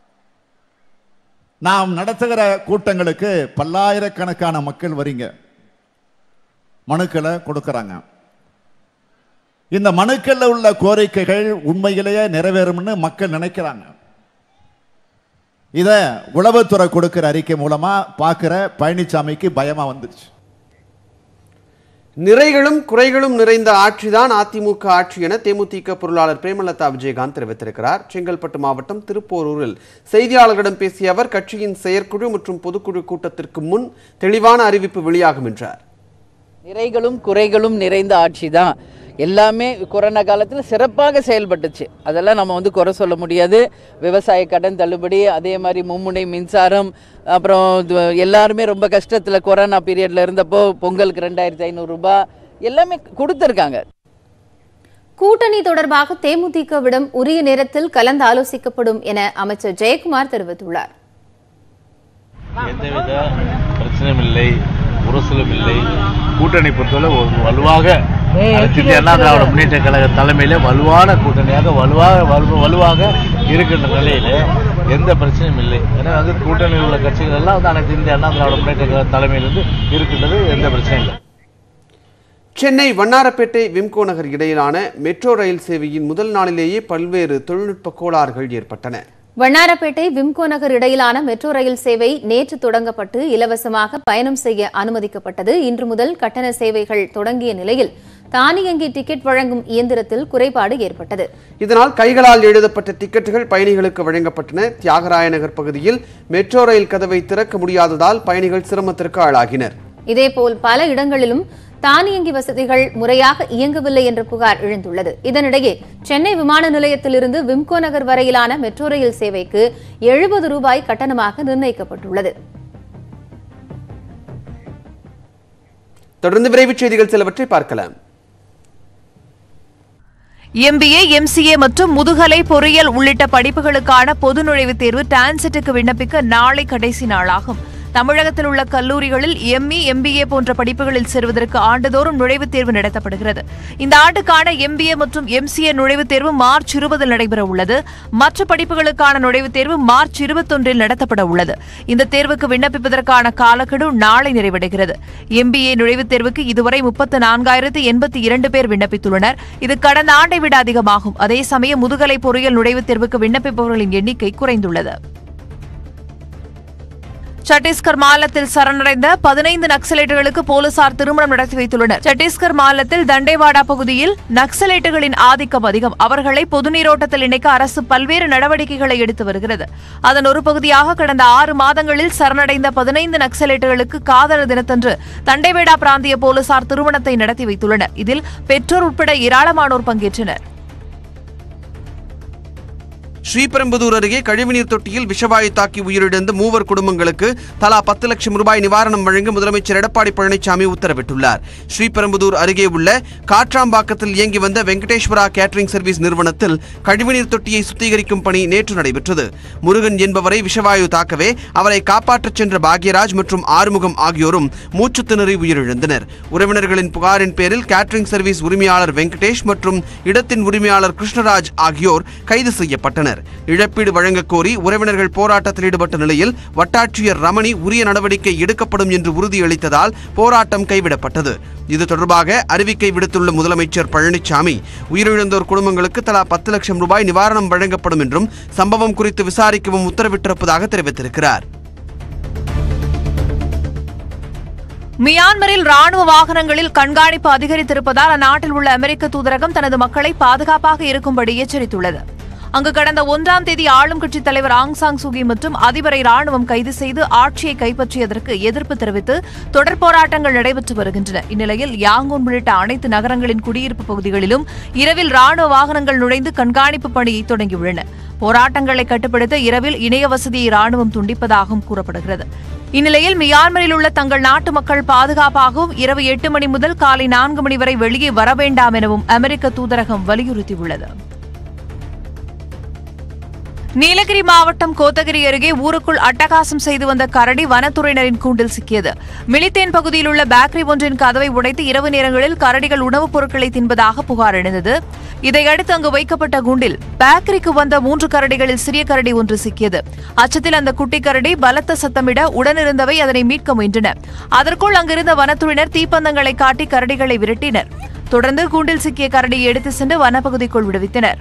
நாம் நடத்துகிற கூட்டங்களுக்கு பல்லாயிரக்கணக்கான மக்கள் வரீங்க மனுக்களை கொடுக்கறாங்க இந்த மனுக்கள்ல உள்ள கோரிக்கைகள் உண்மையிலேயே நிறைவேறும்னு மக்கள் நினைக்கிறாங்க இத உளவுத்துறை கொடுக்கிற அறிக்கை மூலமா பார்க்கிற பழனிசாமிக்கு பயமா வந்துருச்சு நிறைகளும் குறைகளும் நிறைந்த ஆட்சிதான் அதிமுக ஆட்சி என தேமுதிக பொருளாளர் பிரேமலதா விஜயகாந்த் தெரிவித்திருக்கிறார் செங்கல்பட்டு மாவட்டம் திருப்போரூரில் செய்தியாளர்களிடம் பேசிய அவர் கட்சியின் செயற்குழு மற்றும் பொதுக்குழு கூட்டத்திற்கு முன் தெளிவான அறிவிப்பு வெளியாகும் என்றார் நிறைகளும் குறைகளும் நிறைந்த ஆட்சி தான் எல்லாமே கொரோனா காலத்தில் சிறப்பாக செயல்பட்டுச்சு அதெல்லாம் நம்ம வந்து குறை சொல்ல முடியாது விவசாய கடன் தள்ளுபடி அதே மாதிரி மும்முனை மின்சாரம் அப்புறம் இது எல்லாருமே ரொம்ப கஷ்டத்தில் கொரோனா பீரியடில் இருந்தப்போ பொங்கலுக்கு ரெண்டாயிரத்தி ஐநூறுரூபா எல்லாமே கொடுத்துருக்காங்க கூட்டணி தொடர்பாக தேமுதிகவிடம் உரிய நேரத்தில் கலந்து ஆலோசிக்கப்படும் என அமைச்சர் ஜெயக்குமார் தெரிவித்துள்ளார் எந்தவித பிரச்சனையும் இல்லை உரசலும் இல்லை கூட்டணி பொறுத்தவரை ஒரு வலுவாக அனைத்து இந்திய அண்ணா திராவிட முன்னேற்ற கழக தலைமையில வலுவான கூட்டணியாக வலுவாக வலு வலுவாக இருக்கின்ற நிலையில எந்த பிரச்சனையும் இல்லை ஏன்னா வந்து கூட்டணியில் உள்ள கட்சிகள் எல்லாம் வந்து அனைத்து இந்திய அண்ணா திராவிட முன்னேற்ற கழக தலைமையிலிருந்து இருக்கின்றது எந்த பிரச்சனையும் இல்லை சென்னை வண்ணாரப்பேட்டை விம்கோ நகர் இடையிலான மெட்ரோ ரயில் சேவையின் முதல் நாளிலேயே பல்வேறு தொழில்நுட்ப கோளாறுகள் ஏற்பட்டன வண்ணாரப்பேட்டை விம்கோ நகர் இடையிலான மெட்ரோ ரயில் சேவை நேற்று தொடங்கப்பட்டு இலவசமாக பயணம் செய்ய அனுமதிக்கப்பட்டது இன்று முதல் கட்டண சேவைகள் தொடங்கிய நிலையில் தானியங்கி டிக்கெட் வழங்கும் இயந்திரத்தில் குறைபாடு ஏற்பட்டது இதனால் கைகளால் எழுதப்பட்ட டிக்கெட்டுகள் பயணிகளுக்கு வழங்கப்பட்டன தியாகராய நகர் பகுதியில் மெட்ரோ ரயில் கதவை திறக்க முடியாததால் பயணிகள் சிரமத்திற்கு ஆளாகினர் இதேபோல் பல இடங்களிலும் தானியங்கி வசதிகள் முறையாக இயங்கவில்லை என்ற புகார் எழுந்துள்ளது இதனிடையே சென்னை விமான நிலையத்திலிருந்து விம்கோ நகர் வரையிலான மெட்ரோ ரயில் சேவைக்கு எழுபது ரூபாய் கட்டணமாக நிர்ணயிக்கப்பட்டுள்ளது தொடர்ந்து விரைவுச் செய்திகள் சிலவற்றை பார்க்கலாம் எம்பிஏ எம்சிஏ மற்றும் முதுகலை பொறியியல் உள்ளிட்ட படிப்புகளுக்கான பொது நுழைவுத் தேர்வு டான்செட்டுக்கு விண்ணப்பிக்க நாளை கடைசி நாளாகும் தமிழகத்தில் உள்ள கல்லூரிகளில் எம்இ எம்பிஏ போன்ற படிப்புகளில் சேருவதற்கு ஆண்டுதோறும் நுழைவுத் தேர்வு நடத்தப்படுகிறது இந்த ஆண்டுக்கான எம்பிஏ மற்றும் எம்சிஏ நுழைவுத் தேர்வு மார்ச் இருபதில் நடைபெற உள்ளது மற்ற படிப்புகளுக்கான நுழைவுத் தேர்வு மார்ச் இருபத்தொன்றில் நடத்தப்பட உள்ளது இந்த தேர்வுக்கு விண்ணப்பிப்பதற்கான காலக்கெடு நாளை நிறைவடைகிறது எம்பிஏ நுழைவுத் தேர்வுக்கு இதுவரை முப்பத்து நான்காயிரத்து எண்பத்தி இரண்டு பேர் விண்ணப்பித்துள்ளனர் இது கடந்த ஆண்டை விட அதிகமாகும் அதே சமயம் முதுகலை பொறியியல் நுழைவுத் தேர்வுக்கு விண்ணப்பிப்பவர்களின் எண்ணிக்கை குறைந்துள்ளது சத்தீஸ்கர் மாநிலத்தில் சரணடைந்த பதினைந்து நக்சலைட்டுகளுக்கு போலீசார் திருமணம் நடத்தி வைத்துள்ளனர் சத்தீஸ்கர் மாநிலத்தில் தண்டேவாடா பகுதியில் நக்சலைட்டுகளின் ஆதிக்கம் அதிகம் அவர்களை பொது நீரோட்டத்தில் இணைக்க அரசு பல்வேறு நடவடிக்கைகளை எடுத்து வருகிறது அதன் ஒரு பகுதியாக கடந்த ஆறு மாதங்களில் சரணடைந்த பதினைந்து நக்சலைட்டுகளுக்கு காதலர் தினத்தன்று தண்டேவேடா பிராந்திய போலீசார் திருமணத்தை நடத்தி வைத்துள்ளனர் இதில் பெற்றோர் உட்பட ஏராளமானோர் பங்கேற்றனர் ஸ்ரீபெரும்புதூர் அருகே கழிவுநீர் தொட்டியில் விஷவாயு தாக்கி உயிரிழந்த மூவர் குடும்பங்களுக்கு தலா பத்து லட்சம் ரூபாய் நிவாரணம் வழங்க முதலமைச்சர் எடப்பாடி பழனிசாமி உத்தரவிட்டுள்ளார் ஸ்ரீபெரும்புதூர் அருகே உள்ள காட்ராம்பாக்கத்தில் இயங்கி வந்த வெங்கடேஸ்வரா கேட்டரிங் சர்வீஸ் நிறுவனத்தில் கழிவுநீர் தொட்டியை சுத்திகரிக்கும் பணி நேற்று நடைபெற்றது முருகன் என்பவரை விஷவாயு தாக்கவே அவரை காப்பாற்றச் சென்ற பாக்யராஜ் மற்றும் ஆறுமுகம் ஆகியோரும் மூச்சு திணறி உயிரிழந்தனர் உறவினர்களின் புகாரின் பேரில் கேட்டரிங் சர்வீஸ் உரிமையாளர் வெங்கடேஷ் மற்றும் இடத்தின் உரிமையாளர் கிருஷ்ணராஜ் ஆகியோர் கைது செய்யப்பட்டனர் இழப்பீடு வழங்கக் கோரி உறவினர்கள் போராட்டத்தில் ஈடுபட்ட நிலையில் வட்டாட்சியர் ரமணி உரிய நடவடிக்கை எடுக்கப்படும் என்று உறுதியளித்ததால் போராட்டம் கைவிடப்பட்டது இது தொடர்பாக அறிவிக்கை விடுத்துள்ள முதலமைச்சர் பழனிசாமி உயிரிழந்தோர் குடும்பங்களுக்கு தலா பத்து லட்சம் ரூபாய் நிவாரணம் வழங்கப்படும் என்றும் சம்பவம் குறித்து விசாரிக்கவும் உத்தரவிட்டிருப்பதாக தெரிவித்திருக்கிறார் மியான்மரில் ராணுவ வாகனங்களில் கண்காணிப்பு அதிகரித்திருப்பதால் அந்நாட்டில் உள்ள அமெரிக்க தூதரகம் தனது மக்களை பாதுகாப்பாக இருக்கும்படி எச்சரித்துள்ளது அங்கு கடந்த ஒன்றாம் தேதி ஆளும் கட்சித் தலைவர் ஆங் சாங் சூகி மற்றும் அதிபரை ராணுவம் கைது செய்து ஆட்சியை கைப்பற்றியதற்கு எதிர்ப்பு தெரிவித்து தொடர் போராட்டங்கள் நடைபெற்று வருகின்றன இந்நிலையில் யாங்கூன் உள்ளிட்ட அனைத்து நகரங்களின் குடியிருப்பு பகுதிகளிலும் இரவில் ராணுவ வாகனங்கள் நுழைந்து கண்காணிப்பு பணியை தொடங்கியுள்ளன போராட்டங்களை கட்டுப்படுத்த இரவில் இணைய வசதியை ராணுவம் துண்டிப்பதாகவும் கூறப்படுகிறது இந்நிலையில் மியான்மரில் உள்ள தங்கள் நாட்டு மக்கள் பாதுகாப்பாகவும் இரவு எட்டு மணி முதல் காலை நான்கு மணி வரை வெளியே வர வேண்டாம் எனவும் அமெரிக்க தூதரகம் வலியுறுத்தியுள்ளது நீலகிரி மாவட்டம் கோத்தகிரி அருகே ஊருக்குள் அட்டகாசம் செய்து வந்த கரடி வனத்துறையினரின் கூண்டில் சிக்கியது மிலித்தேன் பகுதியில் உள்ள பேக்கரி ஒன்றின் கதவை உடைத்து இரவு நேரங்களில் கரடிகள் உணவுப் பொருட்களை தின்பதாக புகார் எழுந்தது இதையடுத்து அங்கு வைக்கப்பட்ட கூண்டில் பேக்கரிக்கு வந்த மூன்று கரடிகளில் சிறிய கரடி ஒன்று சிக்கியது அச்சத்தில் அந்த குட்டி கரடி பலத்த சத்தமிட உடனிருந்தவை அதனை மீட்க முயன்றன அதற்குள் அங்கிருந்த வனத்துறையினர் தீப்பந்தங்களை காட்டி கரடிகளை விரட்டினர் தொடர்ந்து கூண்டில் சிக்கிய கரடியை எடுத்து சென்று வனப்பகுதிக்குள் விடுவித்தனர்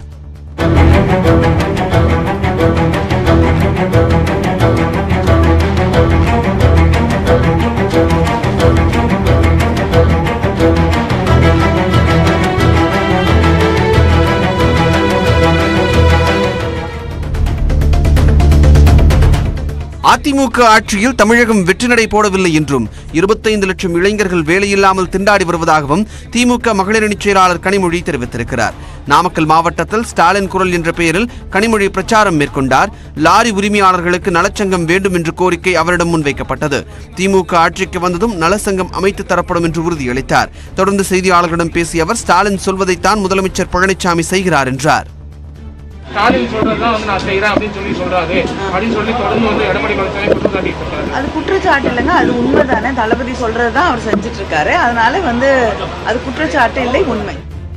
அதிமுக ஆட்சியில் தமிழகம் வெற்றி நடை போடவில்லை என்றும் இருபத்தைந்து லட்சம் இளைஞர்கள் வேலையில்லாமல் திண்டாடி வருவதாகவும் திமுக மகளிரணி செயலாளர் கனிமொழி தெரிவித்திருக்கிறார் நாமக்கல் மாவட்டத்தில் ஸ்டாலின் குரல் என்ற பெயரில் கனிமொழி பிரச்சாரம் மேற்கொண்டார் லாரி உரிமையாளர்களுக்கு நலச்சங்கம் வேண்டும் என்ற கோரிக்கை அவரிடம் முன்வைக்கப்பட்டது திமுக ஆட்சிக்கு வந்ததும் நலசங்கம் அமைத்து தரப்படும் என்று உறுதியளித்தார் தொடர்ந்து செய்தியாளர்களிடம் பேசிய அவர் ஸ்டாலின் சொல்வதைத்தான் முதலமைச்சர் பழனிசாமி செய்கிறார் என்றார் ஸ்டாலின் சொல்றதுதான் வந்து நான் செய்யறேன் அப்படின்னு சொல்லி சொல்றாரு அப்படின்னு சொல்லி தொடர்ந்து வந்து எடப்பாடி பழனிசாமி குற்றம் சாட்டிட்டு இருக்காரு அது குற்றச்சாட்டு இல்லைங்க அது உண்மைதானே தளபதி சொல்றது தான் அவர் செஞ்சுட்டு இருக்காரு அதனால வந்து அது குற்றச்சாட்டு இல்லை உண்மை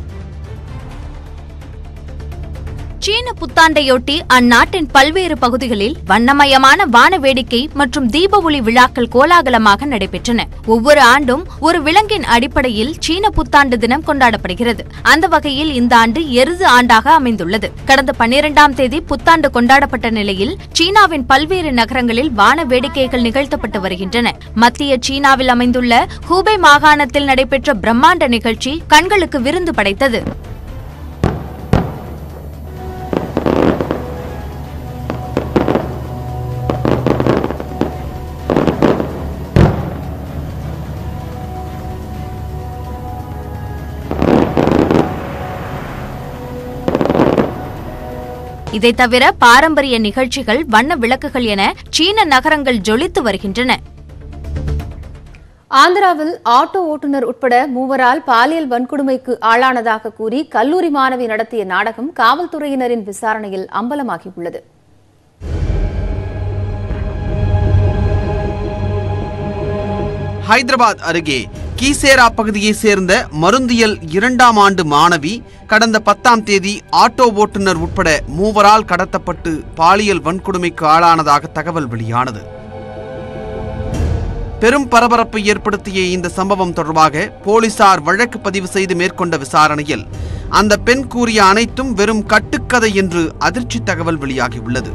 சீன புத்தாண்டையொட்டி அந்நாட்டின் பல்வேறு பகுதிகளில் வண்ணமயமான வான வேடிக்கை மற்றும் தீப ஒளி விழாக்கள் கோலாகலமாக நடைபெற்றன ஒவ்வொரு ஆண்டும் ஒரு விலங்கின் அடிப்படையில் சீன புத்தாண்டு தினம் கொண்டாடப்படுகிறது அந்த வகையில் இந்த ஆண்டு எருது ஆண்டாக அமைந்துள்ளது கடந்த பன்னிரெண்டாம் தேதி புத்தாண்டு கொண்டாடப்பட்ட நிலையில் சீனாவின் பல்வேறு நகரங்களில் வான வேடிக்கைகள் நிகழ்த்தப்பட்டு வருகின்றன மத்திய சீனாவில் அமைந்துள்ள ஹூபே மாகாணத்தில் நடைபெற்ற பிரம்மாண்ட நிகழ்ச்சி கண்களுக்கு விருந்து படைத்தது இதை தவிர பாரம்பரிய நிகழ்ச்சிகள் வண்ண விளக்குகள் என சீன நகரங்கள் ஜொலித்து வருகின்றன ஆந்திராவில் ஆட்டோ ஓட்டுநர் உட்பட மூவரால் பாலியல் வன்கொடுமைக்கு ஆளானதாக கூறி கல்லூரி மாணவி நடத்திய நாடகம் காவல்துறையினரின் விசாரணையில் அம்பலமாகியுள்ளது ஹைதராபாத் அருகே கீசேரா பகுதியைச் சேர்ந்த மருந்தியல் இரண்டாம் ஆண்டு மாணவி கடந்த பத்தாம் தேதி ஆட்டோ ஓட்டுநர் உட்பட மூவரால் கடத்தப்பட்டு பாலியல் வன்கொடுமைக்கு ஆளானதாக தகவல் வெளியானது பெரும் பரபரப்பை ஏற்படுத்திய இந்த சம்பவம் தொடர்பாக போலீசார் வழக்கு பதிவு செய்து மேற்கொண்ட விசாரணையில் அந்த பெண் கூறிய அனைத்தும் வெறும் கட்டுக்கதை என்று அதிர்ச்சி தகவல் வெளியாகியுள்ளது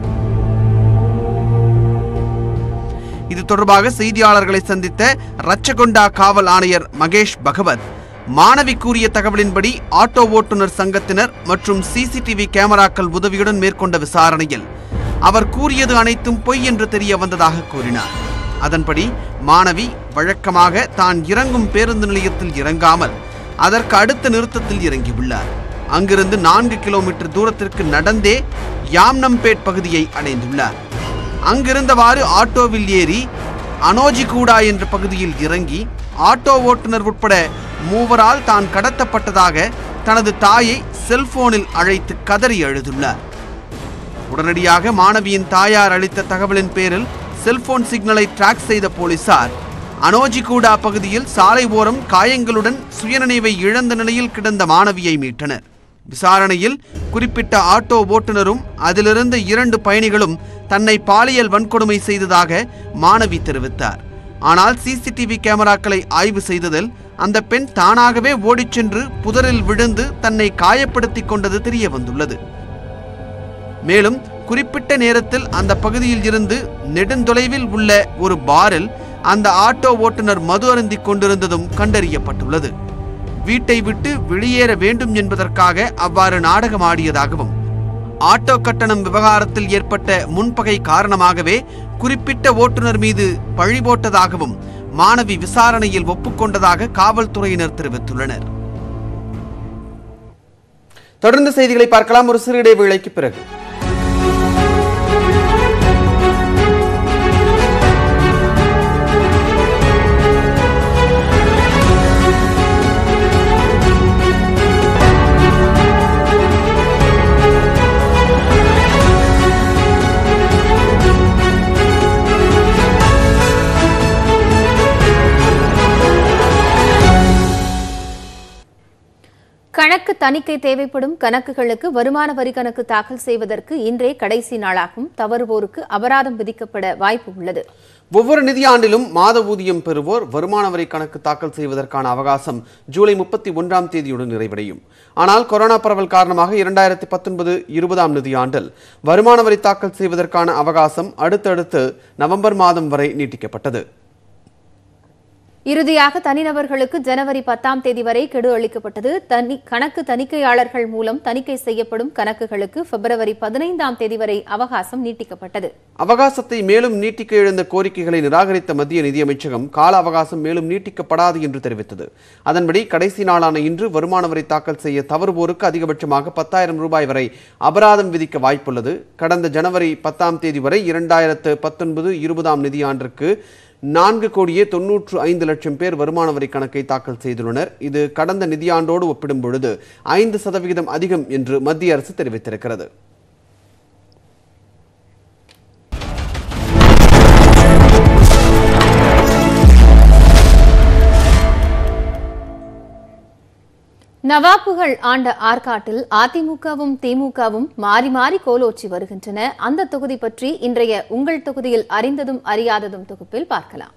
இது தொடர்பாக செய்தியாளர்களை சந்தித்த ரச்சகொண்டா காவல் ஆணையர் மகேஷ் பகவத் மாணவி கூறிய தகவலின்படி ஆட்டோ ஓட்டுநர் சங்கத்தினர் மற்றும் சிசிடிவி கேமராக்கள் உதவியுடன் மேற்கொண்ட விசாரணையில் அவர் கூறியது அனைத்தும் பொய் என்று தெரிய வந்ததாக கூறினார் அதன்படி மாணவி வழக்கமாக தான் இறங்கும் பேருந்து நிலையத்தில் இறங்காமல் அதற்கு அடுத்த நிறுத்தத்தில் இறங்கியுள்ளார் அங்கிருந்து நான்கு கிலோமீட்டர் தூரத்திற்கு நடந்தே யாம்னம்பேட் பகுதியை அடைந்துள்ளார் அங்கிருந்தவாறு ஆட்டோவில் ஏறி அனோஜிகூடா என்ற பகுதியில் இறங்கி ஆட்டோ ஓட்டுநர் உட்பட மூவரால் தான் கடத்தப்பட்டதாக தனது தாயை செல்போனில் அழைத்து கதறி எழுதுள்ளார் உடனடியாக மாணவியின் தாயார் அளித்த தகவலின் பேரில் செல்போன் சிக்னலை டிராக் செய்த போலீசார் அனோஜிகூடா பகுதியில் சாலை ஓரம் காயங்களுடன் சுயநினைவை இழந்த நிலையில் கிடந்த மாணவியை மீட்டனர் விசாரணையில் குறிப்பிட்ட ஆட்டோ ஓட்டுநரும் அதிலிருந்த இரண்டு பயணிகளும் தன்னை பாலியல் வன்கொடுமை செய்ததாக மாணவி தெரிவித்தார் ஆனால் சிசிடிவி கேமராக்களை ஆய்வு செய்ததில் அந்த பெண் தானாகவே ஓடிச் சென்று புதரில் விழுந்து தன்னை காயப்படுத்திக் கொண்டது தெரிய வந்துள்ளது மேலும் குறிப்பிட்ட நேரத்தில் அந்த பகுதியில் இருந்து நெடுந்தொலைவில் உள்ள ஒரு பாரில் அந்த ஆட்டோ ஓட்டுநர் மது அருந்திக் கொண்டிருந்ததும் கண்டறியப்பட்டுள்ளது வீட்டை விட்டு வெளியேற வேண்டும் என்பதற்காக அவ்வாறு நாடகமாடியதாகவும் ஆட்டோ கட்டணம் விவகாரத்தில் ஏற்பட்ட முன்பகை காரணமாகவே குறிப்பிட்ட ஓட்டுநர் மீது பழி போட்டதாகவும் மாணவி விசாரணையில் ஒப்புக்கொண்டதாக காவல்துறையினர் தெரிவித்துள்ளனர் தொடர்ந்து செய்திகளை பார்க்கலாம் ஒரு சிறு இடைவேளைக்கு பிறகு கணக்கு தணிக்கை தேவைப்படும் கணக்குகளுக்கு வருமான வரி கணக்கு தாக்கல் செய்வதற்கு இன்றே கடைசி நாளாகும் தவறுவோருக்கு அபராதம் விதிக்கப்பட வாய்ப்பு உள்ளது ஒவ்வொரு நிதியாண்டிலும் மாத ஊதியம் பெறுவோர் வருமான வரி கணக்கு தாக்கல் செய்வதற்கான அவகாசம் ஜூலை முப்பத்தி ஒன்றாம் தேதியுடன் நிறைவடையும் ஆனால் கொரோனா பரவல் காரணமாக இரண்டாயிரத்தி பத்தொன்பது இருபதாம் நிதியாண்டில் வருமான வரி தாக்கல் செய்வதற்கான அவகாசம் அடுத்தடுத்து நவம்பர் மாதம் வரை நீட்டிக்கப்பட்டது இறுதியாக தனிநபர்களுக்கு ஜனவரி பத்தாம் தேதி வரை கெடு அளிக்கப்பட்டது தனி கணக்கு தணிக்கையாளர்கள் மூலம் தணிக்கை செய்யப்படும் கணக்குகளுக்கு பிப்ரவரி பதினைந்தாம் தேதி வரை அவகாசம் நீட்டிக்கப்பட்டது அவகாசத்தை மேலும் நீட்டிக்க எழுந்த கோரிக்கைகளை நிராகரித்த மத்திய நிதியமைச்சகம் கால அவகாசம் மேலும் நீட்டிக்கப்படாது என்று தெரிவித்தது அதன்படி கடைசி நாளான இன்று வருமான வரி தாக்கல் செய்ய தவறுவோருக்கு அதிகபட்சமாக பத்தாயிரம் ரூபாய் வரை அபராதம் விதிக்க வாய்ப்புள்ளது கடந்த ஜனவரி பத்தாம் தேதி வரை இரண்டாயிரத்து பத்தொன்பது இருபதாம் நிதியாண்டிற்கு நான்கு கோடியே தொன்னூற்று ஐந்து லட்சம் பேர் வருமான வரி கணக்கை தாக்கல் செய்துள்ளனர் இது கடந்த நிதியாண்டோடு ஒப்பிடும் பொழுது ஐந்து சதவிகிதம் அதிகம் என்று மத்திய அரசு தெரிவித்திருக்கிறது நவாப்புகள் ஆண்ட ஆற்காட்டில் அதிமுகவும் திமுகவும் மாறி மாறி கோலோச்சி வருகின்றன அந்த தொகுதி பற்றி இன்றைய உங்கள் தொகுதியில் அறிந்ததும் அறியாததும் தொகுப்பில் பார்க்கலாம்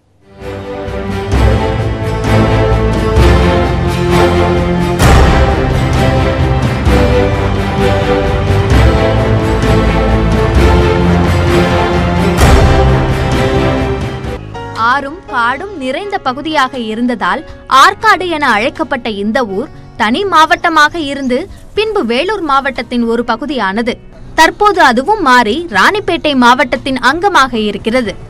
ஆறும் காடும் நிறைந்த பகுதியாக இருந்ததால் ஆற்காடு என அழைக்கப்பட்ட இந்த ஊர் தனி மாவட்டமாக இருந்து பின்பு வேலூர் மாவட்டத்தின் ஒரு பகுதியானது தற்போது அதுவும் மாறி ராணிப்பேட்டை மாவட்டத்தின் அங்கமாக இருக்கிறது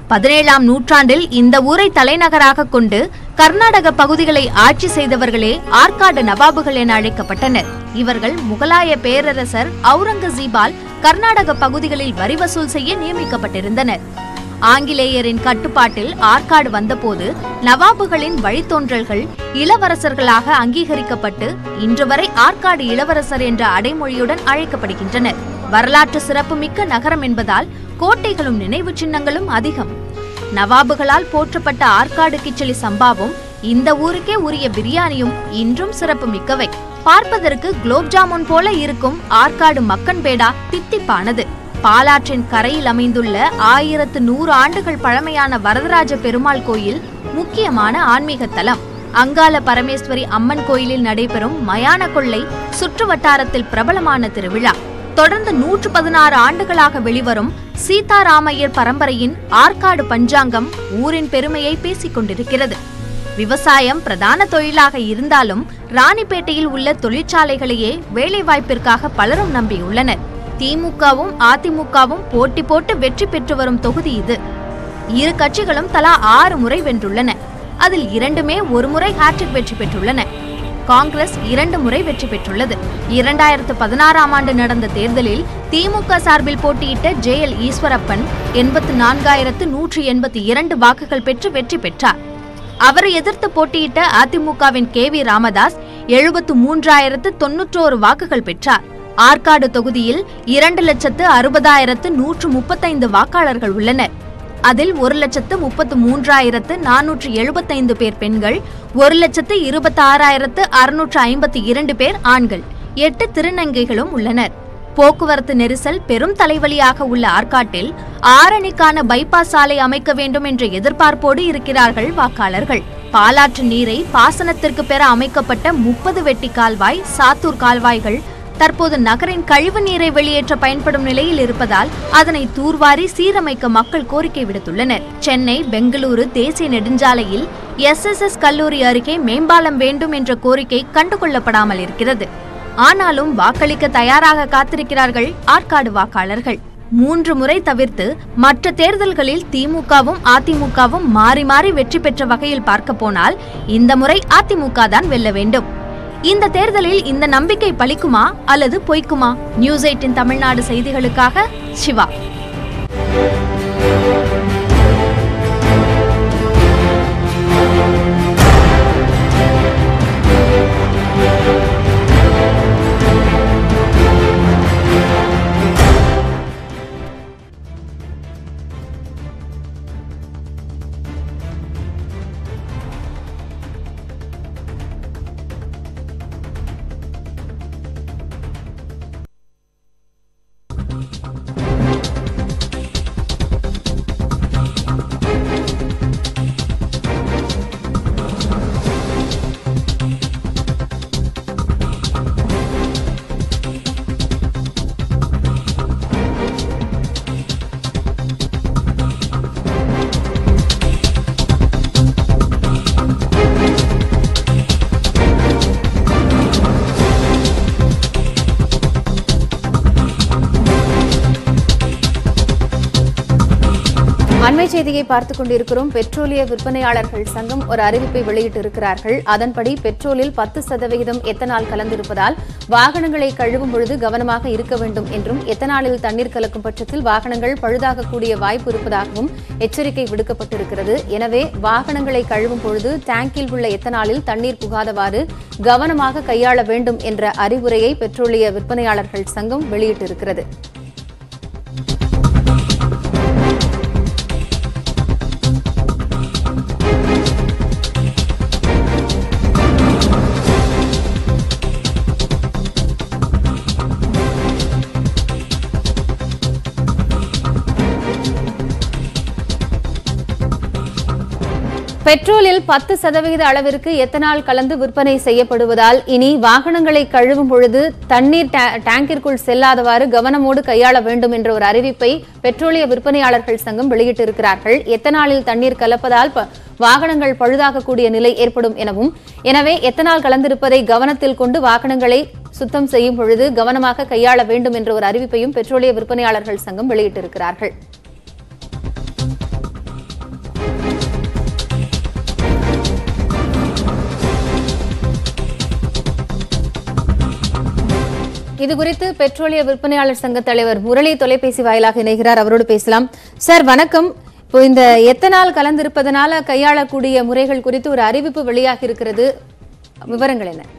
பதினேழாம் நூற்றாண்டில் இந்த ஊரை தலைநகராக கொண்டு கர்நாடக பகுதிகளை ஆட்சி செய்தவர்களே ஆற்காடு நவாபுகள் என அழைக்கப்பட்டனர் இவர்கள் முகலாய பேரரசர் அவுரங்கசீபால் கர்நாடக பகுதிகளில் வரி வசூல் செய்ய நியமிக்கப்பட்டிருந்தனர் ஆங்கிலேயரின் கட்டுப்பாட்டில் ஆற்காடு வந்தபோது நவாபுகளின் வழித்தோன்றல்கள் இளவரசர்களாக அங்கீகரிக்கப்பட்டு இன்று வரை ஆற்காடு இளவரசர் என்ற அடைமொழியுடன் அழைக்கப்படுகின்றனர் வரலாற்று சிறப்புமிக்க நகரம் என்பதால் கோட்டைகளும் நினைவு சின்னங்களும் அதிகம் நவாபுகளால் போற்றப்பட்ட ஆற்காடு கிச்சலி சம்பாவும் இந்த ஊருக்கே உரிய பிரியாணியும் இன்றும் சிறப்பு மிக்கவை பார்ப்பதற்கு குலோப் ஜாமுன் போல இருக்கும் ஆற்காடு மக்கன் பேடா தித்திப்பானது பாலாற்றின் கரையில் அமைந்துள்ள ஆயிரத்து நூறு ஆண்டுகள் பழமையான வரதராஜ பெருமாள் கோயில் முக்கியமான ஆன்மீக தலம் அங்காள பரமேஸ்வரி அம்மன் கோயிலில் நடைபெறும் மயான கொள்ளை சுற்று வட்டாரத்தில் பிரபலமான திருவிழா தொடர்ந்து நூற்று பதினாறு ஆண்டுகளாக வெளிவரும் சீதாராமையர் பரம்பரையின் ஆற்காடு பஞ்சாங்கம் ஊரின் பெருமையை பேசிக் கொண்டிருக்கிறது விவசாயம் பிரதான தொழிலாக இருந்தாலும் ராணிப்பேட்டையில் உள்ள தொழிற்சாலைகளையே வேலைவாய்ப்பிற்காக பலரும் நம்பியுள்ளனர் திமுகவும் அதிமுகவும் போட்டி போட்டு வெற்றி பெற்று வரும் தொகுதி இது இரு கட்சிகளும் தலா ஆறு முறை வென்றுள்ளன அதில் இரண்டுமே ஒரு முறை ஹாட்ரிக் வெற்றி பெற்றுள்ளன காங்கிரஸ் இரண்டு முறை வெற்றி பெற்றுள்ளது இரண்டாயிரத்து பதினாறாம் ஆண்டு நடந்த தேர்தலில் திமுக சார்பில் போட்டியிட்ட ஜே எல் ஈஸ்வரப்பன் எண்பத்து நான்காயிரத்து நூற்றி எண்பத்தி இரண்டு வாக்குகள் பெற்று வெற்றி பெற்றார் அவரை எதிர்த்து போட்டியிட்ட அதிமுகவின் கே வி ராமதாஸ் எழுபத்து மூன்றாயிரத்து தொன்னூற்றோரு வாக்குகள் பெற்றார் ஆற்காடு தொகுதியில் இரண்டு லட்சத்து அறுபதாயிரத்து நூற்று முப்பத்தைந்து வாக்காளர்கள் உள்ளனர் அதில் ஒரு லட்சத்து முப்பத்து மூன்றாயிரத்து நானூற்று எழுபத்தைந்து பேர் பெண்கள் ஒரு லட்சத்து இருபத்தி ஆறாயிரத்து அறுநூற்று ஐம்பத்தி இரண்டு பேர் ஆண்கள் எட்டு திருநங்கைகளும் உள்ளனர் போக்குவரத்து நெரிசல் பெரும் தலைவலியாக உள்ள ஆற்காட்டில் ஆரணிக்கான பைபாஸ் சாலை அமைக்க வேண்டும் என்ற எதிர்பார்ப்போடு இருக்கிறார்கள் வாக்காளர்கள் பாலாற்று நீரை பாசனத்திற்கு பெற அமைக்கப்பட்ட முப்பது வெட்டி கால்வாய் சாத்தூர் கால்வாய்கள் தற்போது நகரின் கழிவு நீரை வெளியேற்ற பயன்படும் நிலையில் இருப்பதால் அதனை தூர்வாரி சீரமைக்க மக்கள் கோரிக்கை விடுத்துள்ளனர் சென்னை பெங்களூரு தேசிய நெடுஞ்சாலையில் எஸ்எஸ்எஸ் கல்லூரி அருகே மேம்பாலம் வேண்டும் என்ற கோரிக்கை கண்டுகொள்ளப்படாமல் இருக்கிறது ஆனாலும் வாக்களிக்க தயாராக காத்திருக்கிறார்கள் ஆற்காடு வாக்காளர்கள் மூன்று முறை தவிர்த்து மற்ற தேர்தல்களில் திமுகவும் அதிமுகவும் மாறி மாறி வெற்றி பெற்ற வகையில் பார்க்க போனால் இந்த முறை அதிமுக தான் வெல்ல வேண்டும் இந்த தேர்தலில் இந்த நம்பிக்கை பலிக்குமா அல்லது பொய்க்குமா நியூஸ் எயிட்டின் தமிழ்நாடு செய்திகளுக்காக சிவா அண்மை செய்தியை பார்த்துக் கொண்டிருக்கிறோம் பெட்ரோலிய விற்பனையாளர்கள் சங்கம் ஒரு அறிவிப்பை வெளியிட்டிருக்கிறார்கள் அதன்படி பெட்ரோலில் பத்து சதவிகிதம் எத்தனால் கலந்திருப்பதால் வாகனங்களை கழுவும் பொழுது கவனமாக இருக்க வேண்டும் என்றும் எத்தனாலில் தண்ணீர் கலக்கும் பட்சத்தில் வாகனங்கள் பழுதாகக்கூடிய வாய்ப்பு இருப்பதாகவும் எச்சரிக்கை விடுக்கப்பட்டிருக்கிறது எனவே வாகனங்களை கழுவும் பொழுது டேங்கில் உள்ள எத்தனாலில் தண்ணீர் புகாதவாறு கவனமாக கையாள வேண்டும் என்ற அறிவுரையை பெட்ரோலிய விற்பனையாளர்கள் சங்கம் வெளியிட்டிருக்கிறது பெட்ரோலில் பத்து சதவிகித அளவிற்கு எத்தனால் கலந்து விற்பனை செய்யப்படுவதால் இனி வாகனங்களை கழுவும் பொழுது தண்ணீர் டே- டேங்கிற்குள் செல்லாதவாறு கவனமோடு கையாள வேண்டும் என்ற ஒரு அறிவிப்பை பெட்ரோலிய விற்பனையாளர்கள் சங்கம் வெளியிட்டிருக்கிறார்கள் எத்தனாலில் தண்ணீர் கலப்பதால் ப- வாகனங்கள் பழுதாகக்கூடிய நிலை ஏற்படும் எனவும் எனவே எத்தனால் கலந்திருப்பதை கவனத்தில் கொண்டு வாகனங்களை சுத்தம் செய்யும் பொழுது கவனமாக கையாள வேண்டும் என்ற ஒரு அறிவிப்பையும் பெட்ரோலிய விற்பனையாளர்கள் சங்கம் வெளியிட்டிருக்கிறார்கள் இது குறித்து பெட்ரோலிய விற்பனையாளர் சங்க தலைவர் முரளி தொலைபேசி வாயிலாக இணைகிறார் அவரோடு பேசலாம் சார் வணக்கம் இப்போ இந்த எத்தனால் கலந்திருப்பதனால கையாளக்கூடிய முறைகள் குறித்து ஒரு அறிவிப்பு வெளியாகி இருக்கிறது விவரங்கள் என்ன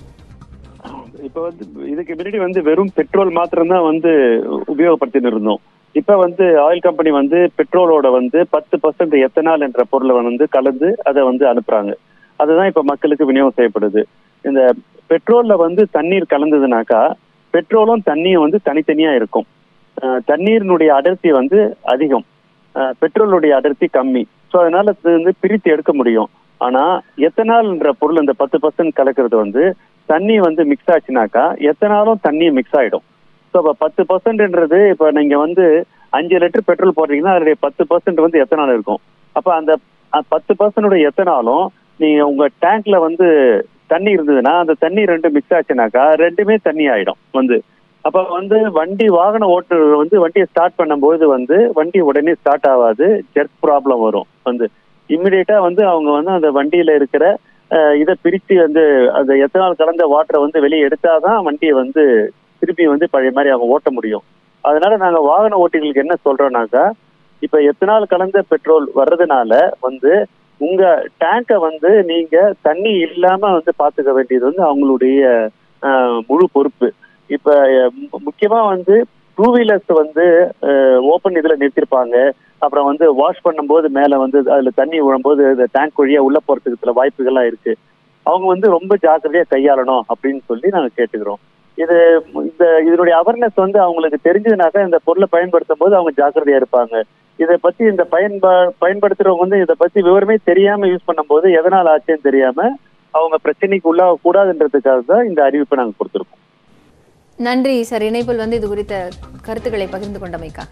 இப்ப வந்து இதுக்கு முன்னாடி வந்து வெறும் பெட்ரோல் மாத்திரம் தான் வந்து உபயோகப்படுத்தின்னு இருந்தோம் இப்ப வந்து ஆயில் கம்பெனி வந்து பெட்ரோலோட வந்து பத்து பர்சன்ட் எத்தனால் என்ற பொருளை வந்து கலந்து அதை வந்து அனுப்புறாங்க அதுதான் இப்ப மக்களுக்கு விநியோகம் செய்யப்படுது இந்த பெட்ரோல்ல வந்து தண்ணீர் கலந்ததுனாக்கா பெட்ரோலும் தண்ணியும் வந்து தனித்தனியா இருக்கும் அஹ் தண்ணீரினுடைய அடர்த்தி வந்து அதிகம் அஹ் பெட்ரோலுடைய அடர்த்தி கம்மி ஸோ அதனால இது வந்து பிரித்து எடுக்க முடியும் ஆனா எத்தனால்ன்ற பொருள் இந்த பத்து பர்சன்ட் கலக்கிறது வந்து தண்ணி வந்து மிக்ஸ் ஆச்சுனாக்கா எத்தனாலும் தண்ணி மிக்ஸ் ஆயிடும் ஸோ இப்போ பத்து பர்சன்ட்ன்றது இப்போ நீங்க வந்து அஞ்சு லிட்டர் பெட்ரோல் போடுறீங்கன்னா அதனுடைய பத்து பர்சன்ட் வந்து எத்தனால் இருக்கும் அப்போ அந்த அஹ், பத்து பர்சன்டோட எத்தனாலும் நீங்க உங்க டேங்க்ல வந்து தண்ணி இருந்ததுன்னா அந்த தண்ணி ரெண்டு மிக்ஸ் ஆச்சுனாக்கா ரெண்டுமே தண்ணி ஆயிடும் வந்து அப்ப வந்து வண்டி வாகன ஓட்டுநர் வந்து வண்டியை ஸ்டார்ட் பண்ணும்போது வந்து வண்டி உடனே ஸ்டார்ட் ஆகாது ஜெர்க் ப்ராப்ளம் வரும் வந்து இம்மிடியட்டா வந்து அவங்க வந்து அந்த வண்டியில இருக்கிற அஹ், இதை பிரித்து வந்து அந்த எத்தனால் கலந்த வாட்டரை வந்து வெளியே எடுத்தாதான் வண்டியை வந்து திருப்பி வந்து பழைய மாதிரி அவங்க ஓட்ட முடியும் அதனால நாங்க வாகன ஓட்டிகளுக்கு என்ன சொல்றோம்னாக்கா இப்ப எத்தனால் கலந்த பெட்ரோல் வர்றதுனால வந்து உங்க டேங்கை வந்து நீங்க தண்ணி இல்லாம வந்து பாத்துக்க வேண்டியது வந்து அவங்களுடைய அஹ், முழு பொறுப்பு இப்ப அஹ், மு- முக்கியமா வந்து டூ வீலர்ஸ் வந்து ஓப்பன் இதுல நிறுத்திருப்பாங்க அப்புறம் வந்து வாஷ் பண்ணும்போது மேல வந்து அதுல தண்ணி விழும்போது இந்த டேங்க் வழியா உள்ள போறதுக்கு சில வாய்ப்புகள்லாம் இருக்கு அவங்க வந்து ரொம்ப ஜாக்கிரதையா கையாளணும் அப்படின்னு சொல்லி நாங்க கேட்டுக்கிறோம் இது இந்த இதனுடைய அவேர்னஸ் வந்து அவங்களுக்கு தெரிஞ்சதுனாக்கா இந்த பொருளை பயன்படுத்தும் போது அவங்க ஜாக்கிரதையா இருப்பாங்க இதை பத்தி இந்த பயன்பா பயன்படுத்துறவங்க வந்து இதை பத்தி விவரமே தெரியாம யூஸ் பண்ணும்போது எதனால் ஆச்சுன்னு தெரியாம அவங்க பிரச்சனைக்கு உள்ளாக கூடாதுன்றதுக்காக தான் இந்த அறிவிப்பை நாங்க கொடுத்துருக்கோம் நன்றி சார் இணைப்பில் வந்து இது குறித்த கருத்துக்களை பகிர்ந்து கொண்டமைக்காக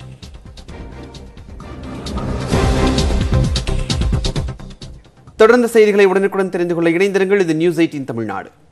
தொடர்ந்து செய்திகளை உடனுக்குடன் தெரிந்து கொள்ள இணைந்திருங்கள் இது நியூஸ் எயிட்டின் தமிழ்நாடு